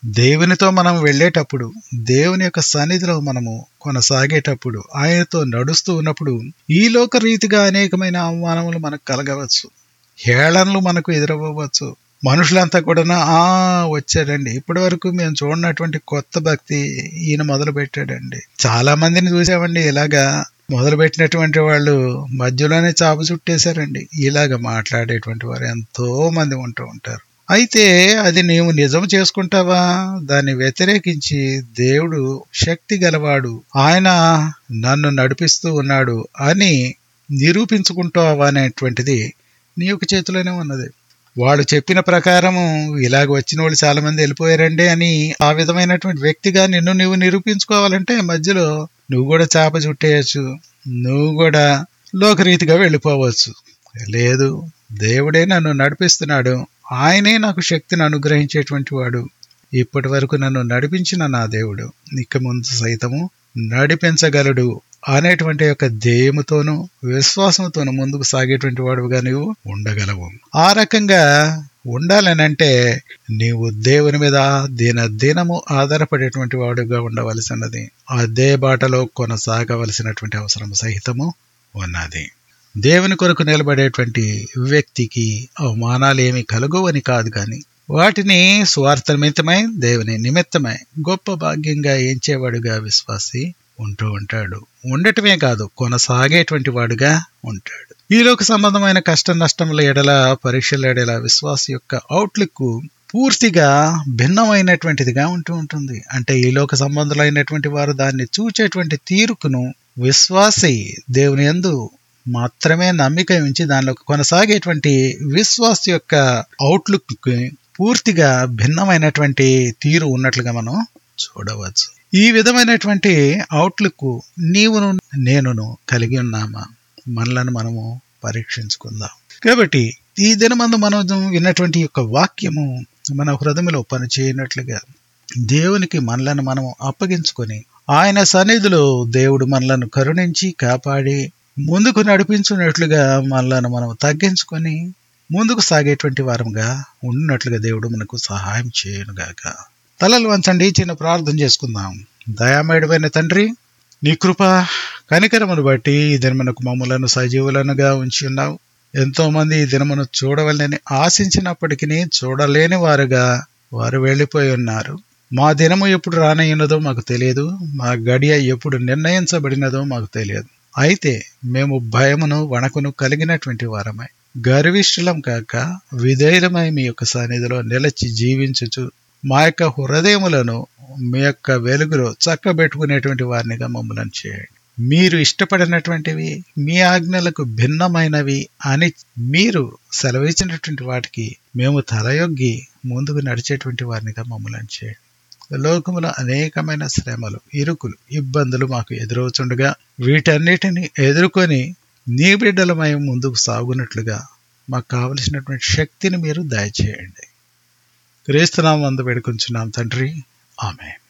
దేవునితో మనం వెళ్ళేటప్పుడు దేవుని యొక్క సన్నిధిలో మనము కొనసాగేటప్పుడు ఆయనతో నడుస్తూ ఉన్నప్పుడు ఈ లోక రీతిగా అనేకమైన అవమానములు మనకు కలగవచ్చు హేళనలు మనకు ఎదురవ్వచ్చు మనుషులంతా కూడా ఆ వచ్చాడండి ఇప్పటి వరకు మేము చూడనటువంటి కొత్త భక్తి ఈయన మొదలు పెట్టాడండి చాలా మందిని చూసామండి ఇలాగా మొదలు పెట్టినటువంటి వాళ్ళు మధ్యలోనే చాప చుట్టేశారండి ఇలాగ మాట్లాడేటువంటి వారు ఎంతో మంది ఉంటూ ఉంటారు అయితే అది నీవు నిజం చేసుకుంటావా దాన్ని వ్యతిరేకించి దేవుడు శక్తి గలవాడు ఆయన నన్ను నడిపిస్తూ ఉన్నాడు అని నిరూపించుకుంటావా అనేటువంటిది నీ యొక్క చేతిలోనే ఉన్నది వాడు చెప్పిన ప్రకారము ఇలాగ వచ్చిన వాళ్ళు చాలా మంది వెళ్ళిపోయారండి అని ఆ విధమైనటువంటి వ్యక్తిగా నిన్ను నువ్వు నిరూపించుకోవాలంటే మధ్యలో నువ్వు కూడా చేప చుట్టేయచ్చు నువ్వు కూడా లోకరీతిగా వెళ్ళిపోవచ్చు లేదు దేవుడే నన్ను నడిపిస్తున్నాడు ఆయనే నాకు శక్తిని అనుగ్రహించేటువంటి వాడు ఇప్పటి వరకు నన్ను నడిపించిన నా దేవుడు ఇక ముందు సైతము నడిపించగలడు అనేటువంటి యొక్క ధ్యేయముతోనూ విశ్వాసంతోనూ ముందుకు సాగేటువంటి వాడుగా నీవు ఉండగలవు ఆ రకంగా ఉండాలనంటే నీవు దేవుని మీద దిన దినము ఆధారపడేటువంటి వాడుగా ఉండవలసినది అదే బాటలో కొనసాగవలసినటువంటి అవసరం సహితము ఉన్నది దేవుని కొరకు నిలబడేటువంటి వ్యక్తికి అవమానాలు ఏమి కలుగవని కాదు కానీ వాటిని స్వార్థ నిమిత్తమై దేవుని నిమిత్తమై గొప్ప భాగ్యంగా ఎంచేవాడుగా విశ్వాసి ఉంటూ ఉంటాడు ఉండటమే కాదు కొనసాగేటువంటి వాడుగా ఉంటాడు ఈలోక సంబంధమైన కష్ట నష్టముల ఎడల పరీక్షల ఎడల విశ్వాస యొక్క అవుట్లుక్ పూర్తిగా భిన్నమైనటువంటిదిగా ఉంటూ ఉంటుంది అంటే ఈ లోక సంబంధులైనటువంటి వారు దాన్ని చూచేటువంటి తీరుకును విశ్వాసి దేవుని ఎందు మాత్రమే నమ్మిక ఉంచి దానిలో కొనసాగేటువంటి విశ్వాస యొక్క అవుట్లుక్ పూర్తిగా భిన్నమైనటువంటి తీరు ఉన్నట్లుగా మనం చూడవచ్చు ఈ విధమైనటువంటి అవుట్లుక్ నీవును నేనును కలిగి ఉన్నామా మనలను మనము పరీక్షించుకుందాం కాబట్టి ఈ దినమందు మనం విన్నటువంటి యొక్క వాక్యము మన హృదయంలో పనిచేయనట్లుగా దేవునికి మనలను మనం అప్పగించుకొని ఆయన సన్నిధిలో దేవుడు మనలను కరుణించి కాపాడి ముందుకు నడిపించున్నట్లుగా మనలను మనం తగ్గించుకొని ముందుకు సాగేటువంటి వారంగా ఉన్నట్లుగా దేవుడు మనకు సహాయం చేయనుగాక తలలు వంచండి చిన్న ప్రార్థన చేసుకుందాం దయామేడమైన తండ్రి నీ కృప కనికరమును బట్టి ఈ దినమునకు మమ్మలను సజీవులనుగా ఉంచి ఉన్నావు ఎంతో మంది ఈ దినమును చూడవలనని ఆశించినప్పటికీ చూడలేని వారుగా వారు వెళ్ళిపోయి ఉన్నారు మా దినము ఎప్పుడు రానయ్యున్నదో మాకు తెలియదు మా గడియ ఎప్పుడు నిర్ణయించబడినదో మాకు తెలియదు అయితే మేము భయమును వణకును కలిగినటువంటి వారమై గర్విష్ఠులం కాక విధేయులమై మీ యొక్క సన్నిధిలో నిలచి జీవించుచు మా యొక్క హృదయములను మీ యొక్క వెలుగులో చక్కబెట్టుకునేటువంటి వారినిగా మమ్మల్ని చేయండి మీరు ఇష్టపడినటువంటివి మీ ఆజ్ఞలకు భిన్నమైనవి అని మీరు సెలవిచ్చినటువంటి వాటికి మేము తలయొగ్గి ముందుకు నడిచేటువంటి వారినిగా మమ్మల్ని చేయండి లోకములో అనేకమైన శ్రమలు ఇరుకులు ఇబ్బందులు మాకు ఎదురవుతుండగా వీటన్నిటిని ఎదుర్కొని నీ బిడ్డలమై ముందుకు సాగునట్లుగా మాకు కావలసినటువంటి శక్తిని మీరు దయచేయండి క్రీస్తునామం అందు వేడుకుంటున్నాం తండ్రి ఆమె